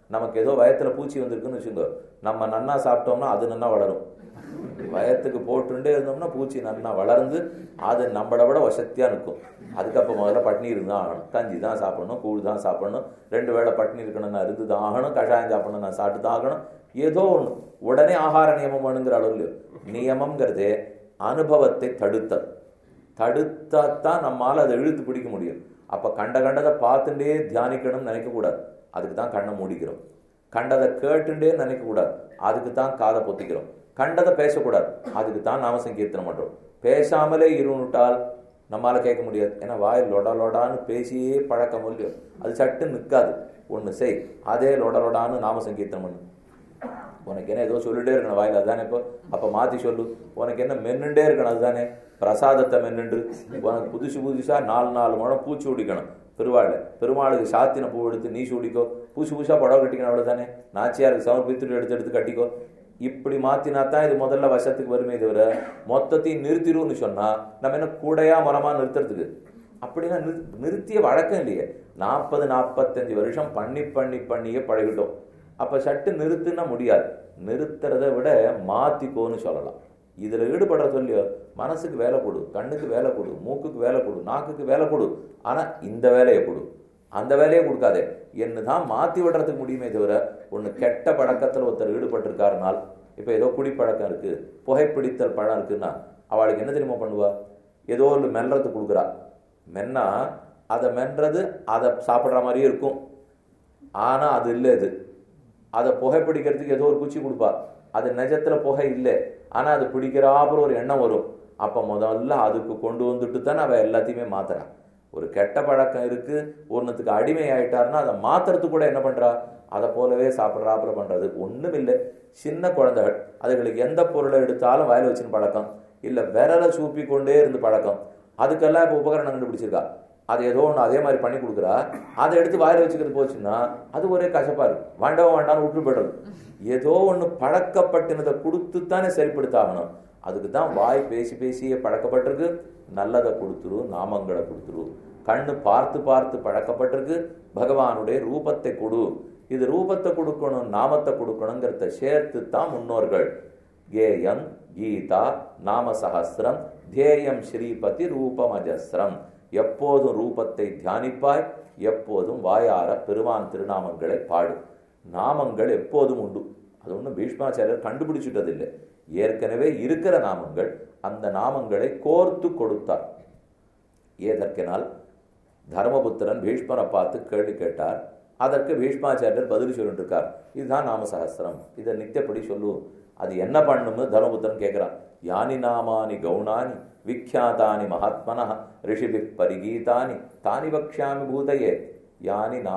நமக்கு ஏதோ வயத்துல பூச்சி வந்திருக்குன்னு வச்சுக்கோ நம்ம நன்னா சாப்பிட்டோம்னா அது நன்னா வளரும் வயத்துக்கு போட்டுட்டே இருந்தோம்னா பூச்சி நன்னா வளர்ந்து அது நம்மளை விட வசத்தியா நிற்கும் அதுக்கப்போ முதல்ல பட்னி இருந்தால் ஆகணும் கஞ்சி தான் சாப்பிடணும் கூழ் தான் சாப்பிடணும் ரெண்டு வேளை பட்னி இருக்கணும்னா இருந்து தான் ஆகணும் கஷாயம் சாப்பிடணும் நான் சாப்பிட்டு தான் ஆகணும் ஏதோ ஒன்று உடனே ஆகார நியமம் வேணுங்கிற அளவு நியமம்ங்கிறதே அனுபவத்தை தடுத்தல் தடுத்தாத்தான் நம்மால் அதை இழுத்து பிடிக்க முடியும் அப்போ கண்ட கண்டதை பார்த்துட்டே தியானிக்கணும்னு நினைக்கக்கூடாது அதுக்கு தான் கண்ணை மூடிக்கிறோம் கண்டதை கேட்டுட்டே நினைக்கக்கூடாது அதுக்கு தான் காதை பொத்திக்கிறோம் கண்டதை பேசக்கூடாது அதுக்கு தான் நாம சங்கீர்த்தனம் பண்றோம் பேசாமலே இருந்துட்டால் நம்மளால கேட்க முடியாது ஏன்னா வாய் லொட லொடான்னு பேசியே பழக்கம் இல்லையோ அது சட்டு நிற்காது ஒன்று செய் அதே லொட லொடான்னு நாம சங்கீர்த்தனம் பண்ணு உனக்கு என்ன ஏதோ சொல்லிட்டே இருக்கணும் வாயில் அதுதானே இப்போ அப்போ மாற்றி சொல்லு உனக்கு என்ன மென்னுண்டே இருக்கணும் அதுதானே பிரசாதத்தை மென்னுண்டு உனக்கு புதுசு புதுசாக நாலு நாலு முழம் பூச்சி உடிக்கணும் பெருவாள் பெருமாளுக்கு சாத்தின பூ எடுத்து நீ சூடிக்கோ புதுசு புதுசாக புடவை கட்டிக்கணும் அவ்வளோதானே நாச்சியாருக்கு சமர்ப்பித்துட்டு எடுத்து எடுத்து கட்டிக்கோ இப்படி மாத்தினா தான் இது முதல்ல வசத்துக்கு வருமே தவிர மொத்தத்தையும் நிறுத்திடும்னு சொன்னா நம்ம என்ன கூடையா மரமா நிறுத்துறதுக்கு அப்படின்னா நிறுத்திய வழக்கம் இல்லையே நாற்பது நாற்பத்தஞ்சு வருஷம் பண்ணி பண்ணி பண்ணியே பழகிட்டோம் அப்ப சட்டு நிறுத்துனா முடியாது நிறுத்துறதை விட மாத்திக்கோன்னு சொல்லலாம் இதுல ஈடுபடுற சொல்லியோ மனசுக்கு வேலை கொடு கண்ணுக்கு வேலை கொடு மூக்குக்கு வேலை கொடு நாக்குக்கு வேலை கொடு ஆனா இந்த வேலையை கொடு அந்த வேலையை கொடுக்காதே என்ன தான் மாற்றி விடுறதுக்கு முடியுமே தவிர ஒன்று கெட்ட பழக்கத்தில் ஒருத்தர் ஈடுபட்டிருக்காருனால் இப்போ ஏதோ குடிப்பழக்கம் இருக்கு புகைப்பிடித்தல் பழம் இருக்குன்னா அவளுக்கு என்ன தெரியுமா பண்ணுவா ஏதோ ஒரு மெல்றது கொடுக்குறா மென்னா அதை மென்றது அதை சாப்பிட்ற மாதிரியே இருக்கும் ஆனால் அது இல்லை இது அதை புகைப்பிடிக்கிறதுக்கு ஏதோ ஒரு குச்சி கொடுப்பா அது நிஜத்தில் புகை இல்லை ஆனால் அது பிடிக்கிறாப்புற ஒரு எண்ணம் வரும் அப்போ முதல்ல அதுக்கு கொண்டு வந்துட்டு தான் அவள் எல்லாத்தையுமே மாத்துறான் ஒரு கெட்ட பழக்கம் இருக்கு ஒன்றுத்துக்கு அடிமை ஆயிட்டாருன்னா அதை மாத்துறதுக்கு கூட என்ன பண்றா அதை போலவே சாப்பிட்றாப்புல பண்றது ஒன்றும் இல்லை சின்ன குழந்தைகள் அதுகளுக்கு எந்த பொருளை எடுத்தாலும் வயல வச்சுன்னு பழக்கம் இல்லை விரலை சூப்பி கொண்டே இருந்து பழக்கம் அதுக்கெல்லாம் இப்போ உபகரணம் கண்டுபிடிச்சிருக்கா அது ஏதோ ஒன்று அதே மாதிரி பண்ணி கொடுக்குறா அதை எடுத்து வாயில வச்சுக்கிறது போச்சுன்னா அது ஒரே கசப்பா இருக்கு வேண்டாம் வேண்டாம்னு விட்டு போயிடுறது ஏதோ ஒன்று பழக்கப்பட்டினதை கொடுத்து தானே சரிப்படுத்தாகணும் அதுக்கு தான் வாய் பேசி பேசியே பழக்கப்பட்டிருக்கு நல்லதை கொடுத்துரு நாமங்களை கொடுத்துரு கண்ணு பார்த்து பார்த்து பழக்கப்பட்டிருக்கு பகவானுடைய ரூபத்தை கொடு இது ரூபத்தை கொடுக்கணும் நாமத்தை கொடுக்கணுங்கிறத சேர்த்து தான் முன்னோர்கள் கேயம் கீதா நாம சகசிரம் தேயம் ஸ்ரீபதி ரூபமஜஸ்ரம் எப்போதும் ரூபத்தை தியானிப்பாய் எப்போதும் வாயார பெருமான் திருநாமங்களை பாடு நாமங்கள் எப்போதும் உண்டு அது ஒன்றும் பீஷ்மாச்சாரியர் கண்டுபிடிச்சிட்டதில்லை ஏற்கனவே இருக்கிற நாமங்கள் அந்த நாமங்களை கோர்த்து கொடுத்தார் ஏதற்கெனால் தர்மபுத்திரன் பீஷ்மரை பார்த்து கேள்வி கேட்டார் அதற்கு பீஷ்மாச்சாரியர் பதில் சொல்லிட்டு இருக்கார் இதுதான் நாம சகசிரம் இதை நித்தியப்படி சொல்லு அது என்ன பண்ணும்னு தர்மபுத்திரன் கேட்கிறான் யானி நாமானி கௌணானி விக்யாத்தானி மகாத்மன ரிஷிபி பரிகீதானி தானி வக்ஷாமி பூதையே யானி